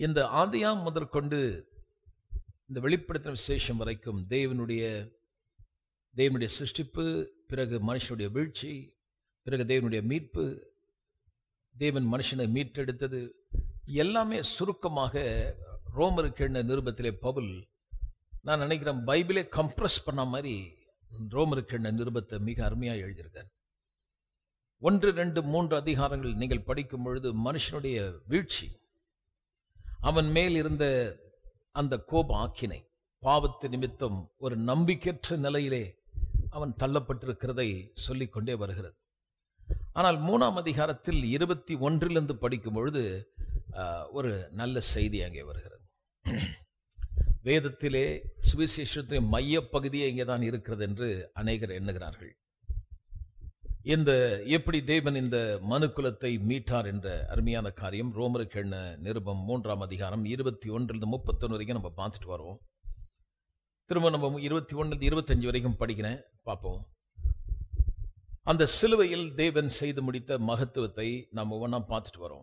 இந்த ஆதியாம் முதற்கொண்டு இந்த வெளிப்படுத்தின விசேஷம் வரைக்கும் தேவனுடைய தேவனுடைய சிருஷ்டிப்பு பிறகு மனுஷனுடைய வீழ்ச்சி பிறகு தேவனுடைய மீட்பு தேவன் மனுஷனை மீட்டெடுத்தது எல்லாமே சுருக்கமாக ரோமருக்கு எழுந்த நிருபத்திலே பவுல் நான் நினைக்கிறேன் பைபிளே கம்ப்ரஸ் பண்ண மாதிரி ரோமருக்கு எழுந்த நிருபத்தை மிக அருமையாக எழுதியிருக்கார் ஒன்று ரெண்டு மூன்று அதிகாரங்கள் நீங்கள் படிக்கும் பொழுது மனுஷனுடைய வீழ்ச்சி அவன் மேல் இருந்த அந்த கோப ஆக்கினை பாவத்து நிமித்தம் ஒரு நம்பிக்கையற்ற நிலையிலே அவன் தள்ளப்பட்டிருக்கிறதை சொல்லிக்கொண்டே வருகிறது ஆனால் மூணாம் அதிகாரத்தில் இருபத்தி ஒன்றிலிருந்து படிக்கும் பொழுது ஆஹ், ஒரு நல்ல செய்தி அங்கே வருகிறது வேதத்திலே சுவிசேஷத்தின் மையப்பகுதியே இங்கே தான் இருக்கிறது என்று அநேகர் எண்ணுகிறார்கள் இந்த எப்படி தேவன் இந்த மனுக்குலத்தை மீட்டார் என்ற அருமையான காரியம் ரோமருக்கு எண்ண நிருபம் மூன்றாம் அதிகாரம் இருபத்தி ஒன்றிலிருந்து முப்பத்தொன்று வரைக்கும் நம்ம பார்த்துட்டு வரோம் திரும்ப நம்ம இருபத்தி ஒன்றிலிருந்து இருபத்தஞ்சு வரைக்கும் படிக்கிறேன் பார்ப்போம் அந்த சிலுவையில் தேவன் செய்து முடித்த மகத்துவத்தை நாம் ஒவ்வொன்றா பார்த்துட்டு வரோம்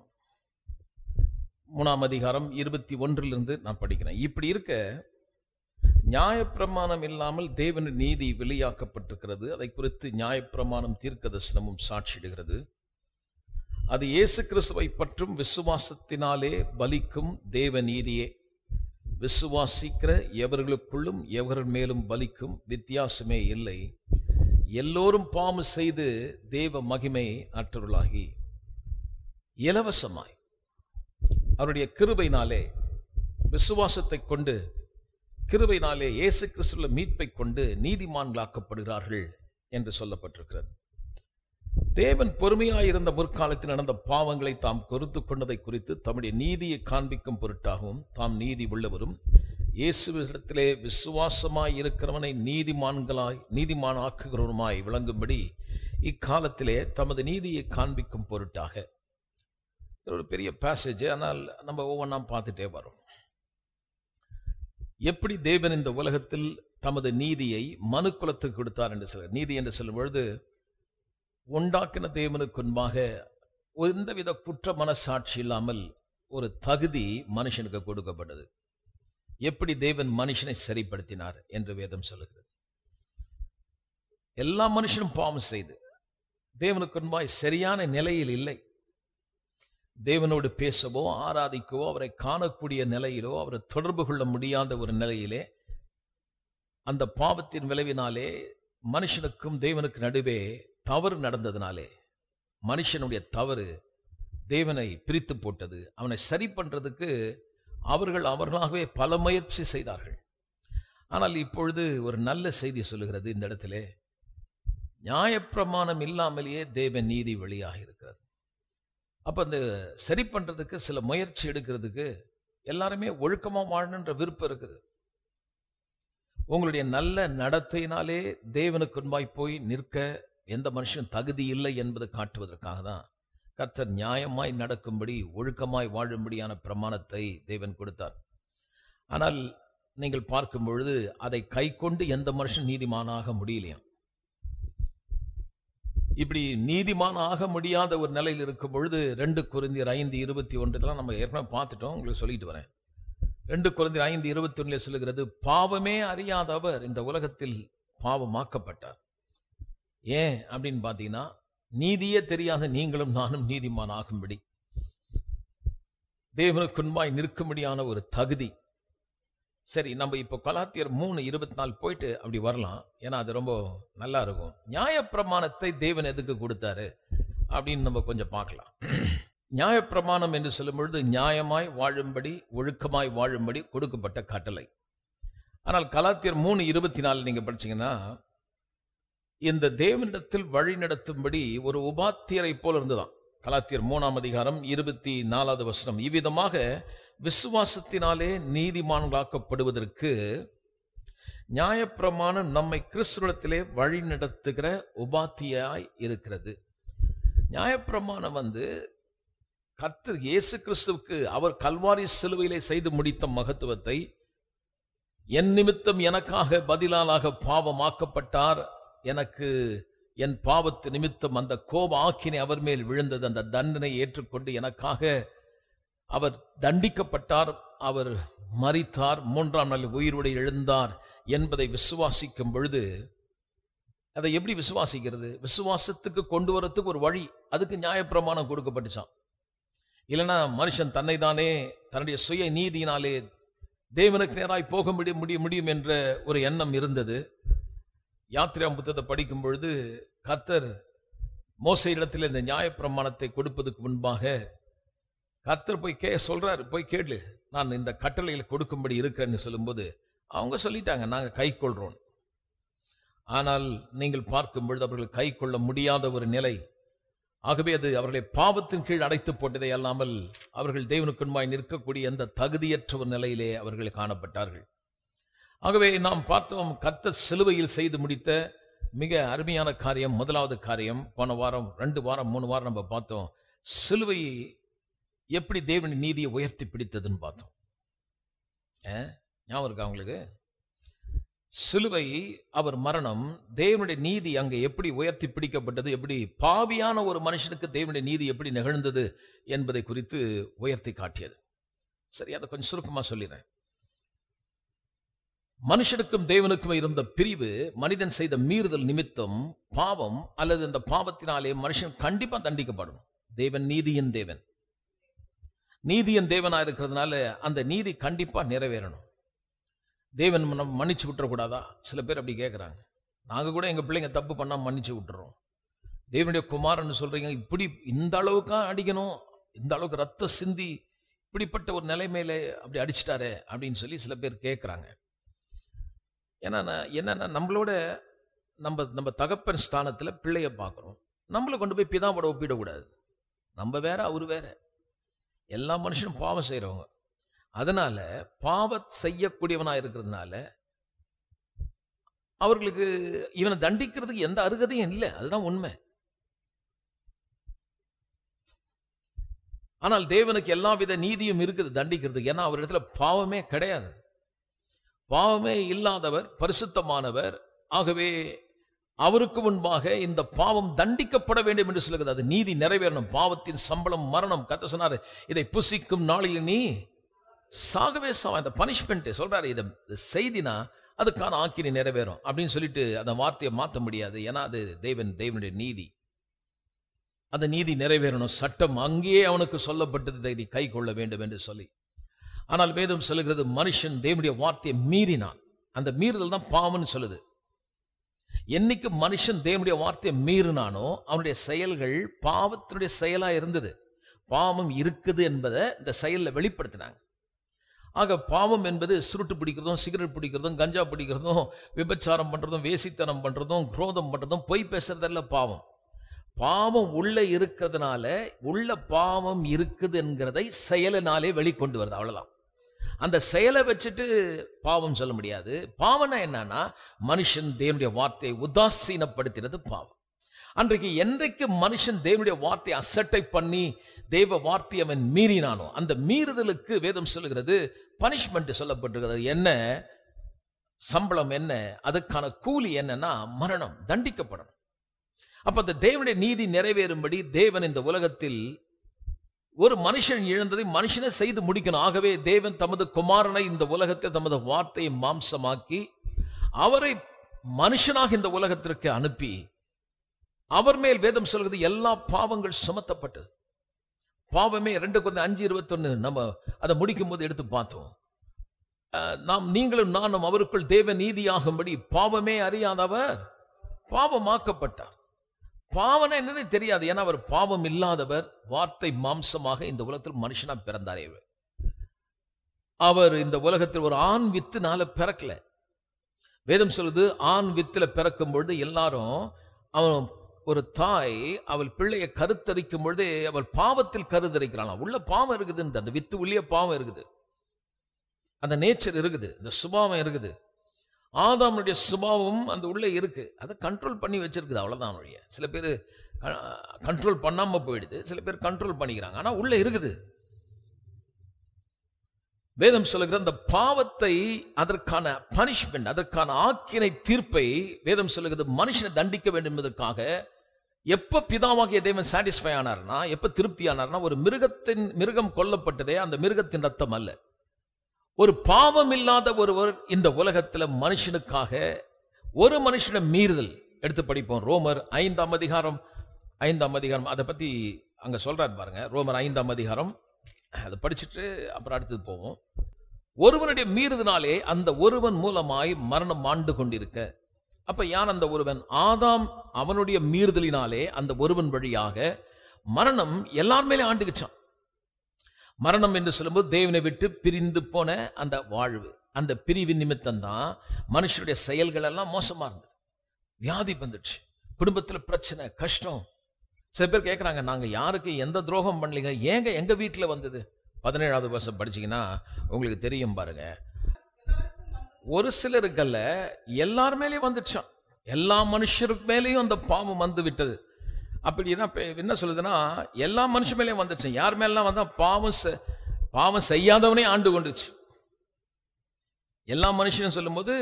மூணாம் அதிகாரம் இருபத்தி ஒன்றிலிருந்து நான் படிக்கிறேன் இப்படி இருக்க நியாயப்பிரமாணம் இல்லாமல் தேவன் நீதி வெளியாக்கப்பட்டிருக்கிறது அதை குறித்து நியாயப்பிரமாணம் தீர்க்கதர்சனமும் சாட்சியிடுகிறது அது இயேசு கிறிஸ்துவை பற்றும் விசுவாசத்தினாலே பலிக்கும் தேவ நீதியே விசுவாசிக்கிற எவர்களுக்குள்ளும் எவர் மேலும் பலிக்கும் வித்தியாசமே இல்லை எல்லோரும் பாவம் செய்து தேவ மகிமை அற்றவர்களாகி இலவசமாய் அவருடைய கிருபையினாலே விசுவாசத்தை கொண்டு கிருபையினாலே இயேசு கிறிஸ்துவில மீட்பை கொண்டு நீதிமான்களாக்கப்படுகிறார்கள் என்று சொல்லப்பட்டிருக்கிறது தேவன் பொறுமையாயிருந்த முற்காலத்தில் நடந்த பாவங்களை தாம் பொறுத்து கொண்டதை குறித்து தம்முடைய நீதியை காண்பிக்கும் பொருட்டாகவும் தாம் நீதி உள்ளவரும் இயேசுவிடத்திலே விசுவாசமாய் இருக்கிறவனை நீதிமான்களாய் நீதிமானாக்குகிறவருமாய் விளங்கும்படி இக்காலத்திலே தமது நீதியை காண்பிக்கும் பொருட்டாக இது ஒரு பெரிய பேசேஜ் ஆனால் நம்ம ஒவ்வொன்றா பார்த்துட்டே வரோம் எப்படி தேவன் இந்த உலகத்தில் தமது நீதியை மனுக்குலத்துக்கு கொடுத்தார் என்று சொல்ல நீதி என்று சொல்லும் பொழுது உண்டாக்கின தேவனுக்கு முன்பாக எந்தவித குற்ற மனசாட்சி இல்லாமல் ஒரு தகுதி மனுஷனுக்கு கொடுக்கப்பட்டது எப்படி தேவன் மனுஷனை சரிப்படுத்தினார் என்று வேதம் சொல்லுகிறது எல்லா மனுஷனும் பாவம் செய்து தேவனுக்கு முன்பாய் சரியான நிலையில் இல்லை தேவனோடு பேசவோ ஆராதிக்கவோ அவரை காணக்கூடிய நிலையிலோ அவரை தொடர்பு கொள்ள முடியாத ஒரு நிலையிலே அந்த பாவத்தின் விளைவினாலே மனுஷனுக்கும் தேவனுக்கு நடுவே தவறு நடந்ததினாலே மனுஷனுடைய தவறு தேவனை பிரித்து போட்டது அவனை சரி பண்றதுக்கு அவர்கள் அவர்களாகவே பல முயற்சி செய்தார்கள் ஆனால் இப்பொழுது ஒரு நல்ல செய்தி சொல்லுகிறது இந்த இடத்திலே நியாயப்பிரமாணம் இல்லாமலேயே தேவ நீதி வெளியாக இருக்கிறது அப்ப அந்த சரி பண்றதுக்கு சில முயற்சி எடுக்கிறதுக்கு எல்லாருமே ஒழுக்கமா வாழணுன்ற விருப்பம் இருக்குது உங்களுடைய நல்ல நடத்தையினாலே தேவனுக்கு முன்பாய் போய் நிற்க எந்த மனுஷன் தகுதி இல்லை என்பதை காட்டுவதற்காக தான் கர்த்தர் நியாயமாய் நடக்கும்படி ஒழுக்கமாய் வாழும்படியான பிரமாணத்தை தேவன் கொடுத்தார் ஆனால் நீங்கள் பார்க்கும் பொழுது அதை கை கொண்டு எந்த மனுஷன் நீதிமானாக முடியலையாம் இப்படி நீதிமான் ஆக முடியாத ஒரு நிலையில் இருக்கும் பொழுது ரெண்டு குருந்தியர் ஐந்து இருபத்தி ஒன்றுலாம் நம்ம ஏற்கனவே பார்த்துட்டோம் உங்களுக்கு சொல்லிட்டு வரேன் ரெண்டு குருந்தியர் ஐந்து இருபத்தி ஒன்றுல சொல்லுகிறது பாவமே அறியாதவர் இந்த உலகத்தில் பாவமாக்கப்பட்டார் ஏன் அப்படின்னு பார்த்தீங்கன்னா நீதியே தெரியாத நீங்களும் நானும் நீதிமான் ஆகும்படி தேவனுக்குன்பாய் நிற்கும்படியான ஒரு தகுதி சரி நம்ம இப்போ கலாத்தியர் மூணு இருபத்தி நாலு போயிட்டு அப்படி வரலாம் ஏன்னா அது ரொம்ப நல்லா இருக்கும் நியாயப்பிரமாணத்தை தேவன் எதுக்கு கொடுத்தாரு அப்படின்னு நம்ம கொஞ்சம் பார்க்கலாம் நியாயப்பிரமாணம் என்று சொல்லும் பொழுது நியாயமாய் வாழும்படி ஒழுக்கமாய் வாழும்படி கொடுக்கப்பட்ட கட்டளை ஆனால் கலாத்தியர் மூணு இருபத்தி நாலு நீங்க படிச்சீங்கன்னா இந்த தேவனிடத்தில் வழி நடத்தும்படி ஒரு உபாத்தியரை போல இருந்துதான் கலாத்தியர் மூணாம் அதிகாரம் இருபத்தி நாலாவது வசனம் இவ்விதமாக விசுவாசத்தினாலே நீதிமான்களாக்கப்படுவதற்கு நியாயப்பிரமாணம் நம்மை கிறிஸ்துவத்திலே வழி நடத்துகிற உபாத்தியாய் இருக்கிறது நியாயப்பிரமாணம் வந்து கர்த்தர் இயேசு கிறிஸ்துவுக்கு அவர் கல்வாரி சிலுவையிலே செய்து முடித்த மகத்துவத்தை என் நிமித்தம் எனக்காக பதிலாளாக பாவமாக்கப்பட்டார் எனக்கு என் பாவத்து நிமித்தம் அந்த கோப ஆக்கினை அவர் மேல் விழுந்தது அந்த தண்டனை ஏற்றுக்கொண்டு எனக்காக அவர் தண்டிக்கப்பட்டார் அவர் மரித்தார் மூன்றாம் நாள் உயிரோடு எழுந்தார் என்பதை விசுவாசிக்கும் பொழுது அதை எப்படி விசுவாசிக்கிறது விசுவாசத்துக்கு கொண்டு வரத்துக்கு ஒரு வழி அதுக்கு நியாயப்பிரமாணம் கொடுக்கப்பட்டுச்சான் இல்லைன்னா மனுஷன் தன்னை தானே தன்னுடைய சுய நீதியினாலே தேவனுக்கு நேராய் போக முடியும் முடியும் முடியும் என்ற ஒரு எண்ணம் இருந்தது யாத்திராம் புத்தகத்தை படிக்கும் பொழுது கர்த்தர் மோச இடத்துல இந்த நியாயப்பிரமாணத்தை கொடுப்பதற்கு முன்பாக கர்த்தர் போய் கே சொல்றாரு போய் கேளு நான் இந்த கட்டளையில் கொடுக்கும்படி இருக்கிறேன்னு சொல்லும்போது அவங்க சொல்லிட்டாங்க நாங்க கை கொள்றோம் ஆனால் நீங்கள் பார்க்கும் பொழுது அவர்கள் கை கொள்ள முடியாத ஒரு நிலை ஆகவே அது அவர்களை பாவத்தின் கீழ் அடைத்து போட்டதை அல்லாமல் அவர்கள் தேவனுக்குன்பாய் நிற்கக்கூடிய எந்த தகுதியற்ற ஒரு நிலையிலே அவர்கள் காணப்பட்டார்கள் ஆகவே நாம் பார்த்தோம் கத்த சிலுவையில் செய்து முடித்த மிக அருமையான காரியம் முதலாவது காரியம் போன வாரம் ரெண்டு வாரம் மூணு வாரம் நம்ம பார்த்தோம் சிலுவை எப்படி தேவனின் நீதியை உயர்த்தி பிடித்ததுன்னு பார்த்தோம் ஏ, ஞாபகம் இருக்கா உங்களுக்கு சிலுவை அவர் மரணம் தேவனுடைய நீதி அங்கே எப்படி உயர்த்தி பிடிக்கப்பட்டது எப்படி பாவியான ஒரு மனுஷனுக்கு தேவனுடைய நீதி எப்படி நிகழ்ந்தது என்பதை குறித்து உயர்த்தி காட்டியது சரி அதை கொஞ்சம் சுருக்கமா சொல்லிடுறேன் மனுஷனுக்கும் தேவனுக்கும் இருந்த பிரிவு மனிதன் செய்த மீறுதல் நிமித்தம் பாவம் அல்லது அந்த பாவத்தினாலே மனுஷன் கண்டிப்பா தண்டிக்கப்படும் தேவன் நீதியின் தேவன் நீதியின் தேவனா இருக்கிறதுனால அந்த நீதி கண்டிப்பா நிறைவேறணும் தேவன் நம்ம மன்னிச்சு விட்டுறக்கூடாதா சில பேர் அப்படி கேட்குறாங்க நாங்க கூட எங்க பிள்ளைங்க தப்பு பண்ணா மன்னிச்சு விட்டுறோம் தேவனுடைய குமாரன்னு சொல்றீங்க இப்படி இந்த அளவுக்கா அடிக்கணும் இந்த அளவுக்கு ரத்த சிந்தி இப்படிப்பட்ட ஒரு நிலைமையில அப்படி அடிச்சிட்டாரே அப்படின்னு சொல்லி சில பேர் கேட்குறாங்க ஏன்னா நான் என்னன்னா நம்மளோட நம்ம நம்ம தகப்பன் ஸ்தானத்துல பிள்ளைய பார்க்குறோம் நம்மளை கொண்டு போய் பிதாவோட ஒப்பிடக்கூடாது நம்ம வேற அவர் வேற எல்லா மனுஷனும் பாவம் செய்றவங்க அதனால பாவ செய்யக்கூடியவனா இருக்கிறதுனால அவர்களுக்கு இவனை தண்டிக்கிறதுக்கு எந்த அருகதையும் இல்லை அதுதான் உண்மை ஆனால் தேவனுக்கு எல்லா வித நீதியும் இருக்குது தண்டிக்கிறதுக்கு ஏன்னா அவர் இடத்துல பாவமே கிடையாது பாவமே இல்லாதவர் பரிசுத்தமானவர் ஆகவே அவருக்கு முன்பாக இந்த பாவம் தண்டிக்கப்பட வேண்டும் என்று சொல்லுகிறது அது நீதி நிறைவேறணும் பாவத்தின் சம்பளம் மரணம் கத்த சொன்னாரு இதை புசிக்கும் நாளில் நீ சாகவே சாவ இந்த பனிஷ்மெண்ட் சொல்றாரு இதை இந்த செய்தினா அதுக்கான ஆக்கினி நிறைவேறும் அப்படின்னு சொல்லிட்டு அந்த வார்த்தையை மாற்ற முடியாது ஏன்னா அது தேவன் தேவனுடைய நீதி அந்த நீதி நிறைவேறணும் சட்டம் அங்கேயே அவனுக்கு சொல்லப்பட்டது இதை கை கொள்ள வேண்டும் என்று சொல்லி ஆனால் வேதம் சொல்லுகிறது மனுஷன் தேவனுடைய வார்த்தையை மீறினான் அந்த மீறுதல் தான் பாவம்னு சொல்லுது என்னைக்கு மனுஷன் தேவனுடைய வார்த்தையை மீறினானோ அவனுடைய செயல்கள் பாவத்தினுடைய செயலா இருந்தது பாவம் இருக்குது என்பதை இந்த செயல்ல வெளிப்படுத்தினாங்க ஆக பாவம் என்பது சுருட்டு பிடிக்கிறதும் சிகரெட் பிடிக்கிறதும் கஞ்சா பிடிக்கிறதும் விபச்சாரம் பண்றதும் வேசித்தனம் பண்றதும் குரோதம் பண்றதும் பொய் பேசுறதெல்லாம் பாவம் பாவம் உள்ள இருக்கிறதுனால உள்ள பாவம் இருக்குது என்கிறதை செயலினாலே வெளிக்கொண்டு வருது அவ்வளவுதான் அந்த செயலை வச்சுட்டு பாவம் சொல்ல முடியாது பாவம்னா என்னன்னா மனுஷன் தேவனுடைய வார்த்தையை உதாசீனப்படுத்தினது பாவம் அன்றைக்கு என்றைக்கு மனுஷன் தேவனுடைய வார்த்தையை அசட்டை பண்ணி தேவ வார்த்தை அவன் மீறினானோ அந்த மீறுதலுக்கு வேதம் சொல்லுகிறது பனிஷ்மெண்ட் சொல்லப்பட்டிருக்கிறது என்ன சம்பளம் என்ன அதுக்கான கூலி என்னன்னா மரணம் தண்டிக்கப்படணும் அப்ப அந்த தேவனுடைய நீதி நிறைவேறும்படி தேவன் இந்த உலகத்தில் ஒரு மனுஷன் இழந்ததை மனுஷனை செய்து முடிக்கணும் ஆகவே தேவன் தமது குமாரனை இந்த உலகத்தை தமது வார்த்தையை மாம்சமாக்கி அவரை மனுஷனாக இந்த உலகத்திற்கு அனுப்பி அவர் மேல் வேதம் சொல்கிறது எல்லா பாவங்கள் சுமத்தப்பட்டது பாவமே ரெண்டு கொஞ்சம் அஞ்சு இருபத்தொன்னு நம்ம அதை முடிக்கும் போது எடுத்து பார்த்தோம் அஹ், நாம் நீங்களும் நானும் அவருக்குள் தேவ நீதியாகும்படி பாவமே அறியாதவர் பாவமாக்கப்பட்டார் பாவனை என்னன்னு தெரியாது ஏன்னா அவர் பாவம் இல்லாதவர் வார்த்தை மாம்சமாக இந்த உலகத்தில் மனுஷனா பிறந்தாரே அவர். அவர் இந்த உலகத்தில் ஒரு ஆண் வித்துனால பிறக்கல வேதம் சொல்லுது ஆண் வித்துல பிறக்கும் பொழுது எல்லாரும் அவன் ஒரு தாய் அவள் பிள்ளையை கருத்தரிக்கும் பொழுதே அவள் பாவத்தில் கருத்தரிக்கிறாள் உள்ள பாவம் இருக்குது அந்த வித்து உள்ளே பாவம் இருக்குது அந்த நேச்சர் இருக்குது இந்த சுபாவம் இருக்குது ஆதாமுடைய சுபாவம் அந்த உள்ள இருக்கு அதை கண்ட்ரோல் பண்ணி வச்சிருக்குது அவ்வளவுதான் வழிய சில பேர் கண்ட்ரோல் பண்ணாம போயிடுது சில பேர் கண்ட்ரோல் பண்ணிக்கிறாங்க ஆனா உள்ள இருக்குது வேதம் சொல்லுகிற அந்த பாவத்தை அதற்கான பனிஷ்மெண்ட் அதற்கான ஆக்கினை தீர்ப்பை வேதம் சொல்லுகிறது மனுஷனை தண்டிக்க வேண்டும் என்பதற்காக எப்ப பிதாவாகிய தேவன் சாட்டிஸ்ஃபை ஆனார்னா எப்ப திருப்தி ஆனார்னா ஒரு மிருகத்தின் மிருகம் கொல்லப்பட்டதே அந்த மிருகத்தின் ரத்தம் அல்ல ஒரு பாவம் இல்லாத ஒருவர் இந்த உலகத்துல மனுஷனுக்காக ஒரு மனுஷனை மீறுதல் எடுத்து படிப்போம் ரோமர் ஐந்தாம் அதிகாரம் ஐந்தாம் அதிகாரம் அதை பத்தி அங்க சொல்றாரு பாருங்க ரோமர் ஐந்தாம் அதிகாரம் அதை படிச்சுட்டு அப்புறம் அடுத்தது போவோம் ஒருவனுடைய மீறுதனாலே அந்த ஒருவன் மூலமாய் மரணம் ஆண்டு கொண்டிருக்க அப்ப யார் அந்த ஒருவன் ஆதாம் அவனுடைய மீறுதலினாலே அந்த ஒருவன் வழியாக மரணம் எல்லார் மேலே ஆண்டுக்குச்சான் மரணம் என்று சொல்லும்போது தேவனை விட்டு பிரிந்து போன அந்த வாழ்வு அந்த பிரிவின் நிமித்தம் தான் மனுஷனுடைய செயல்கள் எல்லாம் மோசமா இருந்தது வியாதி வந்துடுச்சு குடும்பத்துல பிரச்சனை கஷ்டம் சில பேர் கேட்குறாங்க நாங்க யாருக்கு எந்த துரோகம் பண்ணலீங்க ஏங்க எங்க வீட்டில் வந்தது பதினேழாவது வருஷம் படிச்சீங்கன்னா உங்களுக்கு தெரியும் பாருங்க ஒரு சிலருக்கல்ல எல்லார் மேலேயும் வந்துடுச்சான் எல்லா மனுஷருக்கு மேலேயும் அந்த பாவம் வந்து விட்டது அப்படின்னா இப்ப என்ன சொல்லுதுன்னா எல்லா மனுஷன் மேலேயும் வந்துச்சு யார் மேலாம் வந்தா பாவம் செ- பாவம் செய்யாதவனே ஆண்டு கொண்டுச்சு எல்லா மனுஷனும் சொல்லும்போது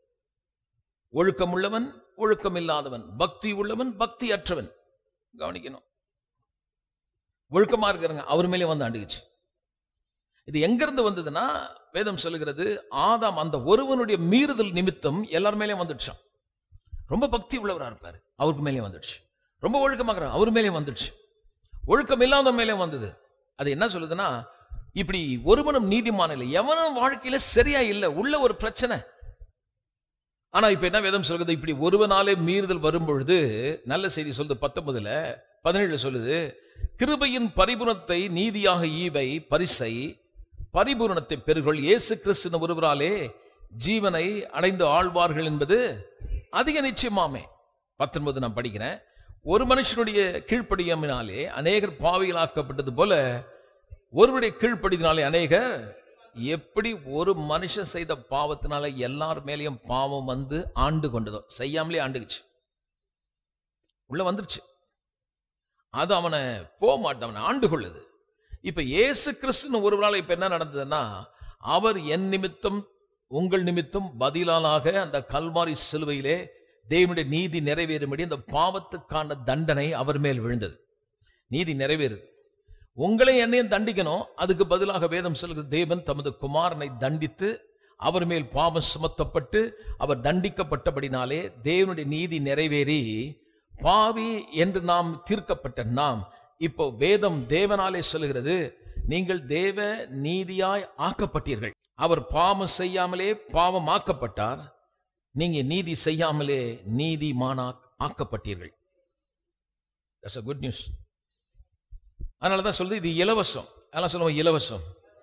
ஒழுக்கம் உள்ளவன் ஒழுக்கம் இல்லாதவன் பக்தி உள்ளவன் பக்தி அற்றவன் கவனிக்கணும் ஒழுக்கமா இருக்கிறவங்க அவர் மேலே வந்து ஆண்டுக்குச்சு இது எங்கிருந்து வந்ததுன்னா வேதம் சொல்லுகிறது ஆதாம் அந்த ஒருவனுடைய மீறுதல் நிமித்தம் எல்லார் மேலேயும் வந்துடுச்சான் ரொம்ப பக்தி உள்ளவரா இருப்பாரு அவருக்கு மேலே வந்துடுச்சு ரொம்ப ஒழுக்கமாக்குறாங்க அவர் மேலே வந்துடுச்சு ஒழுக்கம் இல்லாத மேலே வந்தது அது என்ன சொல்லுதுன்னா இப்படி ஒருவனும் நீதிமான இல்லை எவனும் வாழ்க்கையில சரியா இல்லை உள்ள ஒரு பிரச்சனை ஆனா இப்ப என்ன வேதம் சொல்லுது இப்படி ஒருவனாலே மீறுதல் வரும் பொழுது நல்ல செய்தி சொல்லுது பத்தொன்பதுல பதினேழுல சொல்லுது கிருபையின் பரிபூரணத்தை நீதியாக ஈவை பரிசை பரிபூரணத்தை பெறுகள் இயேசு கிறிஸ்துவின் ஒருவராலே ஜீவனை அடைந்து ஆழ்வார்கள் என்பது அதிக நிச்சயமாமே பத்தொன்பது நான் படிக்கிறேன் ஒரு மனுஷனுடைய கீழ்ப்படியமினாலே அநேகர் பாவிகளாக்கப்பட்டது போல ஒருவருடைய கீழ்ப்படினாலே அநேகர் எப்படி ஒரு மனுஷன் செய்த பாவத்தினால எல்லார் மேலேயும் பாவம் வந்து ஆண்டு கொண்டதோ செய்யாமலே ஆண்டுக்குச்சு உள்ள வந்துருச்சு அது அவனை போக மாட்டான் அவனை ஆண்டு கொள்ளுது இப்ப இயேசு கிறிஸ்துன்னு ஒருவரால் இப்ப என்ன நடந்ததுன்னா அவர் என் நிமித்தம் உங்கள் நிமித்தம் பதிலாளாக அந்த கல்வாரி சிலுவையிலே தேவனுடைய நீதி நிறைவேறும்படி அந்த பாவத்துக்கான தண்டனை அவர் மேல் விழுந்தது நீதி நிறைவேறுது உங்களை என்னையும் தண்டிக்கணும் அதுக்கு பதிலாக வேதம் சொல்கிறது தேவன் தமது குமாரனை தண்டித்து அவர் மேல் பாவம் சுமத்தப்பட்டு அவர் தண்டிக்கப்பட்டபடினாலே தேவனுடைய நீதி நிறைவேறி பாவி என்று நாம் தீர்க்கப்பட்ட நாம் இப்போ வேதம் தேவனாலே சொல்லுகிறது நீங்கள் தேவ நீதியாய் ஆக்கப்பட்டீர்கள் அவர் பாவம் செய்யாமலே பாவமாக்கப்பட்டார் நீங்க நீதி செய்யாமலே நீதிமானா ஆக்கப்பட்டீர்கள் தட்ஸ் a குட் நியூஸ் அதனால தான் சொல்லுது இது இலவசம் அதெல்லாம் சொல்லுவோம் இலவசம்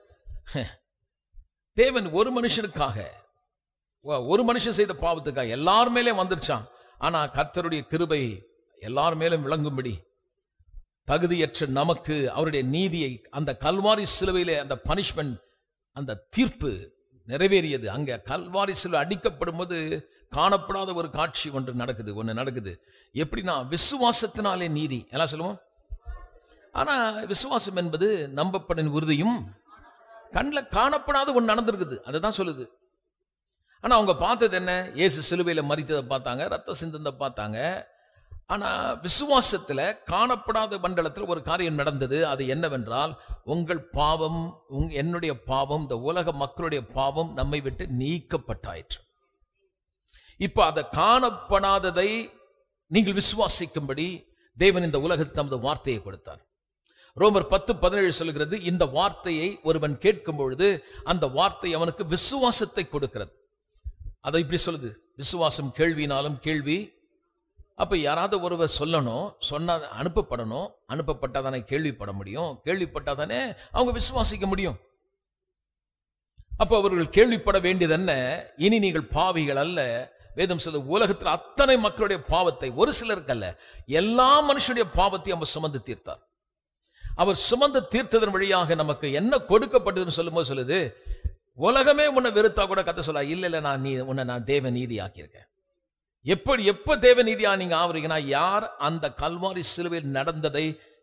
தேவன் ஒரு மனுஷனுக்காக வ- ஒரு மனுஷன் செய்த பாவத்துக்காக எல்லார் மேலே வந்துருச்சான் ஆனா கர்த்தருடைய கிருபை எல்லார் மேலும் விளங்கும்படி தகுதியற்ற நமக்கு அவருடைய நீதியை அந்த கல்வாரி சிலுவையிலே அந்த பனிஷ்மெண்ட் அந்த தீர்ப்பு நிறைவேறியது அங்க கல்வாரி சிலுவை அடிக்கப்படும் போது காணப்படாத ஒரு காட்சி ஒன்று நடக்குது ஒன்று நடக்குது எப்படின்னா விசுவாசத்தினாலே நீதி எல்லாம் சொல்லுவோம் ஆனா விசுவாசம் என்பது நம்பப்படின் உறுதியும் கண்ணில் காணப்படாத ஒன்று நடந்திருக்குது அதை தான் சொல்லுது ஆனா அவங்க பார்த்தது என்ன இயேசு சிலுவையில மறித்ததை பார்த்தாங்க ரத்த சிந்தத்தை பார்த்தாங்க ஆனா விசுவாசத்துல காணப்படாத மண்டலத்தில் ஒரு காரியம் நடந்தது அது என்னவென்றால் உங்கள் பாவம் உங் என்னுடைய பாவம் இந்த உலக மக்களுடைய பாவம் நம்மை விட்டு நீக்கப்பட்டாயிற்று இப்ப அதை காணப்படாததை நீங்கள் விசுவாசிக்கும்படி தேவன் இந்த உலகத்தில் தமது வார்த்தையை கொடுத்தார் ரோமர் பத்து பதினேழு சொல்கிறது இந்த வார்த்தையை ஒருவன் கேட்கும் பொழுது அந்த வார்த்தை அவனுக்கு விசுவாசத்தை கொடுக்கிறது அதை இப்படி சொல்லுது விசுவாசம் கேள்வினாலும் கேள்வி அப்ப யாராவது ஒருவர் சொல்லணும் சொன்னா அனுப்பப்படணும் அனுப்பப்பட்டாதானே கேள்விப்பட முடியும் கேள்விப்பட்டாதானே அவங்க விசுவாசிக்க முடியும் அப்ப அவர்கள் கேள்விப்பட வேண்டியது என்ன இனி நீங்கள் பாவிகள் அல்ல வேதம் சொல்ல உலகத்தில் அத்தனை மக்களுடைய பாவத்தை ஒரு சிலருக்கு அல்ல எல்லா மனுஷனுடைய பாவத்தையும் அவர் சுமந்து தீர்த்தார் அவர் சுமந்து தீர்த்ததன் வழியாக நமக்கு என்ன கொடுக்கப்பட்டதுன்னு சொல்லும்போது சொல்லுது உலகமே உன்னை வெறுத்தா கூட கத்த சொல்ல இல்ல இல்ல நான் நீ உன்னை நான் தேவ நீதி ஆக்கியிருக்கேன் எப்படி எப்ப தேவ நீதியா நீங்க ஆவறீங்கன்னா யார் அந்த கல்வாரி சிலுவையில் நடந்ததை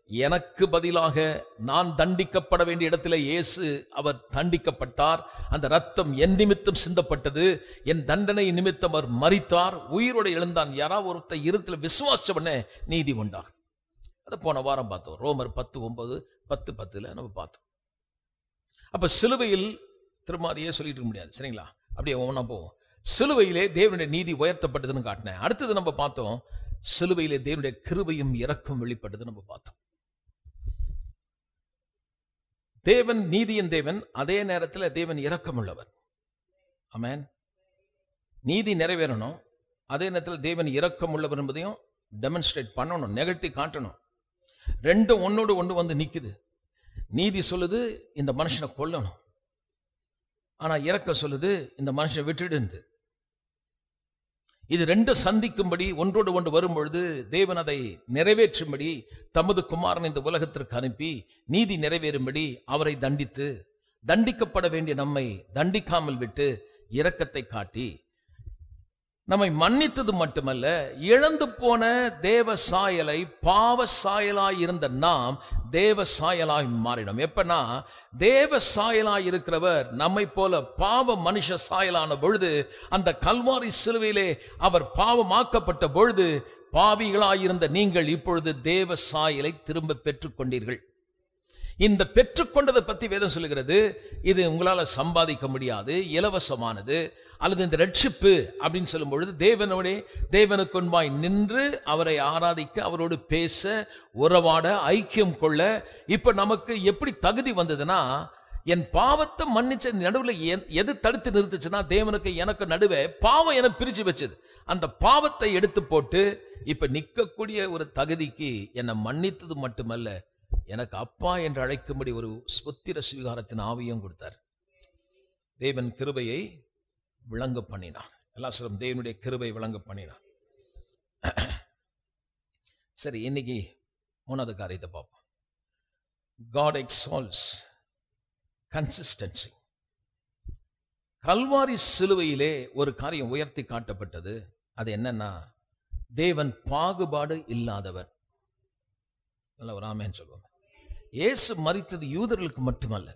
எனக்கு பதிலாக நான் தண்டிக்கப்பட வேண்டிய இடத்திலே இயேசு அவர் தண்டிக்கப்பட்டார் அந்த ரத்தம் என் நிமித்தம் சிந்தப்பட்டது என் தண்டனை நிமித்தம் அவர் மரித்தார் உயிரோடு எழுந்தான் யாராவது ஒருத்தர் இருத்துல விசுவாச பண்ண நீதி உண்டாகுது அதை போன வாரம் பார்த்தோம் ரோமர் பத்து ஒன்பது பத்து பத்துல நம்ம பார்த்தோம் அப்ப சிலுவையில் திரும்ப அதையே சொல்லிட்டு இருக்க முடியாது சரிங்களா அப்படியே ஒவ்வொன்றா போவோம் சிலுவையிலே தேவனுடைய நீதி உயர்த்தப்பட்டதுன்னு காட்டினேன் அடுத்தது நம்ம பார்த்தோம் சிலுவையிலே தேவனுடைய கிருபையும் இரக்கம் வெளிப்பட்டது நம்ம பார்த்தோம் தேவன் நீதியின் தேவன் அதே நேரத்தில் தேவன் இரக்கம் உள்ளவர் ஆமென் நீதி நிறைவேறணும் அதே நேரத்தில் தேவன் இரக்கம் உள்ளவர் என்பதையும் டெமன்ஸ்ட்ரேட் பண்ணணும் நெகட்டி காட்டணும் ரெண்டும் ஒன்னோடு ஒன்று வந்து நிக்குது நீதி சொல்லுது இந்த மனுஷனை கொல்லணும் ஆனா இரக்கம் சொல்லுது இந்த மனுஷனை விட்டுடுந்து இது ரெண்டும் சந்திக்கும்படி ஒன்றோடு ஒன்று வரும்பொழுது தேவன் அதை நிறைவேற்றும்படி தமது குமாரன் இந்த உலகத்திற்கு அனுப்பி நீதி நிறைவேறும்படி அவரை தண்டித்து தண்டிக்கப்பட வேண்டிய நம்மை தண்டிக்காமல் விட்டு இரக்கத்தை காட்டி நம்மை மன்னித்தது மட்டுமல்ல இழந்து போன தேவ சாயலை பாவ சாயலாய் இருந்த நாம் தேவ சாயலாய் மாறினோம் எப்பனா தேவ சாயலாய் இருக்கிறவர் நம்மை போல பாவ மனுஷ சாயலான பொழுது அந்த கல்வாரி சிலுவையிலே அவர் பாவமாக்கப்பட்ட பொழுது பாவிகளாயிருந்த நீங்கள் இப்பொழுது தேவ சாயலை திரும்ப பெற்றுக்கொண்டீர்கள் இந்த பெற்றுக்கொண்டதை பத்தி வேதம் சொல்லுகிறது இது உங்களால சம்பாதிக்க முடியாது இலவசமானது அல்லது இந்த ரட்சிப்பு அப்படின்னு சொல்லும் பொழுது தேவனோட தேவனுக்கு முன்பாய் நின்று அவரை ஆராதிக்க அவரோடு பேச உறவாட ஐக்கியம் கொள்ள இப்ப நமக்கு எப்படி தகுதி வந்ததுன்னா என் பாவத்தை மன்னிச்ச நடுவில் எது தடுத்து நிறுத்துச்சுன்னா தேவனுக்கு எனக்கு நடுவே பாவம் என பிரிச்சு வச்சது அந்த பாவத்தை எடுத்து போட்டு இப்ப நிற்கக்கூடிய ஒரு தகுதிக்கு என்னை மன்னித்தது மட்டுமல்ல எனக்கு அப்பா என்று அழைக்கும்படி ஒரு புத்திர சுவீகாரத்தின் ஆவியும் கொடுத்தார் தேவன் கிருபையை விளங்க பண்ணினான் எல்லாம் சொல்லும் தேவனுடைய கிருபை விளங்க பண்ணினான் சரி இன்னைக்கு மூணாவது காரியத்தை பார்ப்போம் காட் எக்ஸால்ஸ் கன்சிஸ்டன்சி கல்வாரி சிலுவையிலே ஒரு காரியம் உயர்த்தி காட்டப்பட்டது அது என்னன்னா தேவன் பாகுபாடு இல்லாதவர் நல்ல ஒரு ஆமேன்னு சொல்லுவோம் இயேசு மறித்தது யூதர்களுக்கு மட்டுமல்ல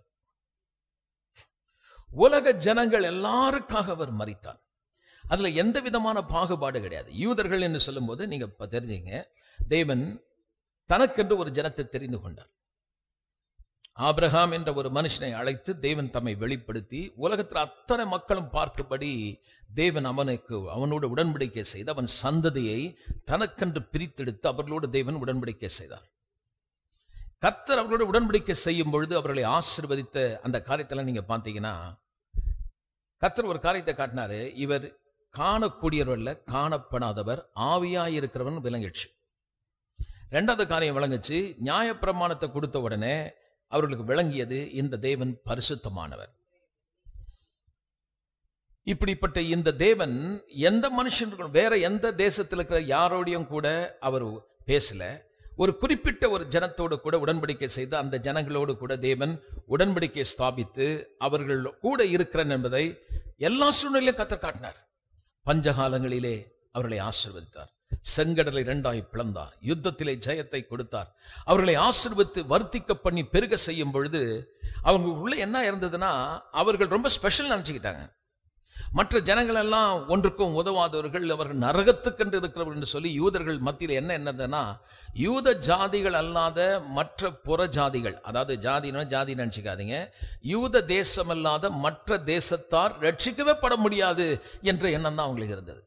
உலக ஜனங்கள் எல்லாருக்காக அவர் மறித்தார் அதுல எந்த விதமான பாகுபாடு கிடையாது யூதர்கள் என்று சொல்லும்போது நீங்க இப்ப தெரிஞ்சீங்க தேவன் தனக்கென்று ஒரு ஜனத்தை தெரிந்து கொண்டார் ஆபிரகாம் என்ற ஒரு மனுஷனை அழைத்து தேவன் தம்மை வெளிப்படுத்தி உலகத்தில் அத்தனை மக்களும் பார்க்கும்படி தேவன் அவனுக்கு அவனோடு உடன்படிக்கை செய்து அவன் சந்ததியை தனக்கென்று பிரித்தெடுத்து அவர்களோடு தேவன் உடன்படிக்கை செய்தார் கர்த்தர் அவர்களோட உடன்படிக்கை செய்யும் பொழுது அவர்களை ஆசிர்வதித்த அந்த காரியத்தெல்லாம் நீங்க பார்த்தீங்கன்னா கர்த்தர் ஒரு காரியத்தை காட்டினாரு இவர் காணக்கூடியவர் அல்ல காணப்படாதவர் ஆவியாய் இருக்கிறவன் விளங்கிடுச்சு ரெண்டாவது காரியம் விளங்குச்சு நியாயப்பிரமாணத்தை கொடுத்த உடனே அவர்களுக்கு விளங்கியது இந்த தேவன் பரிசுத்தமானவர் இப்படிப்பட்ட இந்த தேவன் எந்த மனுஷனுக்கும் வேற எந்த தேசத்தில் இருக்கிற யாரோடையும் கூட அவர் பேசல ஒரு குறிப்பிட்ட ஒரு ஜனத்தோடு கூட உடன்படிக்கை செய்து அந்த ஜனங்களோடு கூட தேவன் உடன்படிக்கை ஸ்தாபித்து அவர்கள் கூட இருக்கிறேன் என்பதை எல்லா சூழ்நிலையிலும் கத்தர் காட்டினார் பஞ்சகாலங்களிலே அவர்களை ஆசிர்வதித்தார் செங்கடலை இரண்டாய் பிளந்தார் யுத்தத்திலே ஜெயத்தை கொடுத்தார் அவர்களை ஆசிர்வத்து வர்த்திக்க பண்ணி பெருக செய்யும் பொழுது அவங்க உள்ள என்ன இருந்ததுன்னா அவர்கள் ரொம்ப ஸ்பெஷல் நினைச்சுக்கிட்டாங்க மற்ற ஜனங்கள் எல்லாம் ஒன்றுக்கும் உதவாதவர்கள் அவர்கள் நரகத்துக்கென்று இருக்கிறவர்கள் என்று சொல்லி யூதர்கள் மத்தியில் என்ன என்னதுன்னா யூத ஜாதிகள் அல்லாத மற்ற புற ஜாதிகள் அதாவது ஜாதினா ஜாதி நினைச்சுக்காதீங்க யூத தேசம் அல்லாத மற்ற தேசத்தார் ரட்சிக்கவே பட முடியாது என்ற எண்ணம் தான் அவங்களுக்கு இருந்தது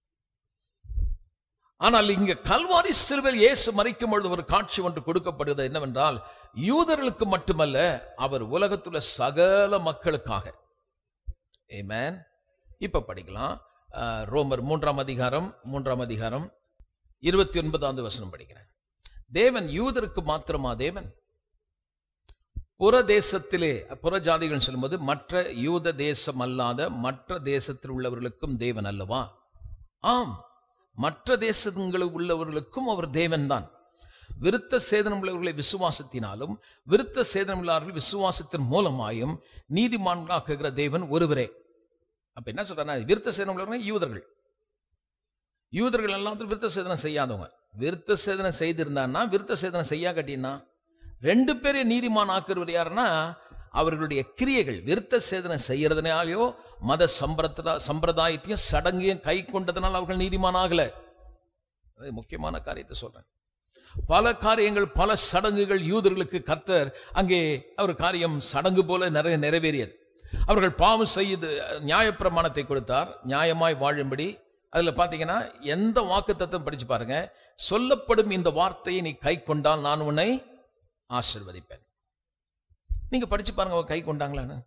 ஆனால் இங்க கல்வாரி சிலுவையில் இயேசு மறிக்கும் பொழுது ஒரு காட்சி ஒன்று கொடுக்கப்படுகிறது என்னவென்றால் யூதர்களுக்கு மட்டுமல்ல அவர் உலகத்துள்ள சகல மக்களுக்காக ஏமேன் இப்ப படிக்கலாம் அஹ், ரோமர் மூன்றாம் அதிகாரம் மூன்றாம் அதிகாரம் இருபத்தி ஒன்பதாவது வசனம் படிக்கிறேன் தேவன் யூதருக்கு மாத்திரமா தேவன் புற தேசத்திலே புற ஜாதிகள் சொல்லும்போது மற்ற யூத தேசம் அல்லாத மற்ற தேசத்தில் உள்ளவர்களுக்கும் தேவன் அல்லவா ஆம் மற்ற தேசங்களில் உள்ளவர்களுக்கும் அவர் தேவன்தான் விருத்த சேதனம் உள்ளவர்களை விசுவாசத்தினாலும் விருத்த சேதனம் இல்லாதவர்கள் விசுவாசத்தின் மூலமாயும் நீதிமான்களாக்குகிற தேவன் ஒருவரே அப்ப என்ன சொல்றாங்க விருத்த சேதனம் உள்ளவர்கள் யூதர்கள் யூதர்கள் எல்லாத்தையும் விருத்த சேதனம் செய்யாதவங்க விருத்த சேதனை செய்திருந்தான்னா விருத்த சேதனை செய்யா கட்டினா ரெண்டு பேரையும் நீதிமான் ஆக்குறவர் யாருன்னா அவர்களுடைய கிரியைகள் விருத்த சேதனை செய்யறதுனாலயோ மத சம்பிரதா சம்பிரதாயத்தையும் சடங்கையும் கை கொண்டதுனால அவர்கள் நீதிமான் ஆகல அது முக்கியமான காரியத்தை சொல்றேன் பல காரியங்கள் பல சடங்குகள் யூதர்களுக்கு கர்த்தர் அங்கே அவர் காரியம் சடங்கு போல நிறைய நிறைவேறியது அவர்கள் பாவம் செய்து நியாயப்பிரமாணத்தை கொடுத்தார் நியாயமாய் வாழும்படி அதுல பாத்தீங்கன்னா எந்த வாக்கு படிச்சு பாருங்க சொல்லப்படும் இந்த வார்த்தையை நீ கை கொண்டால் நான் உன்னை ஆசிர்வதிப்பேன் நீங்க படிச்சு பாருங்க அவங்க கை கொண்டாங்களான்னு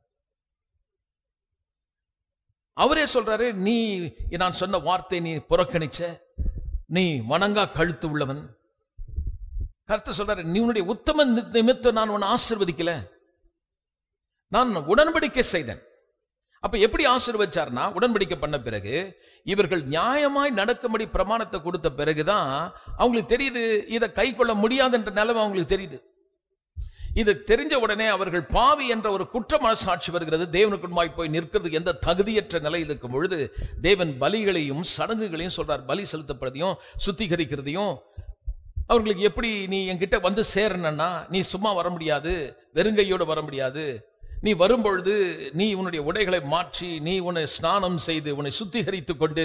அவரே சொல்றாரு நீ நான் சொன்ன வார்த்தை நீ புறக்கணிச்ச நீ வணங்கா கழுத்து உள்ளவன் கருத்து சொல்றாரு நீ உன்னுடைய உத்தம நிமித்தம் நான் உன்னை ஆசிர்வதிக்கல நான் உடன்படிக்கை செய்தேன் அப்ப எப்படி ஆசீர்வச்சார்னா உடன்படிக்கை பண்ண பிறகு இவர்கள் நியாயமாய் நடக்கும்படி பிரமாணத்தை கொடுத்த பிறகுதான் அவங்களுக்கு தெரியுது இதை கை கொள்ள முடியாதுன்ற நிலைமை அவங்களுக்கு தெரியுது இது தெரிஞ்ச உடனே அவர்கள் பாவி என்ற ஒரு குற்ற மனசாட்சி வருகிறது தேவனுக்குமாய் போய் நிற்கிறதுக்கு எந்த தகுதியற்ற நிலையில் இருக்கும் பொழுது தேவன் பலிகளையும் சடங்குகளையும் சொல்றார் பலி செலுத்தப்படுறதையும் சுத்திகரிக்கிறதையும் அவர்களுக்கு எப்படி நீ என்கிட்ட வந்து சேரணும்னா நீ சும்மா வர முடியாது வெறுங்கையோடு வர முடியாது நீ வரும்பொழுது நீ உன்னுடைய உடைகளை மாற்றி நீ உன்னை ஸ்நானம் செய்து உன்னை சுத்திகரித்துக் கொண்டு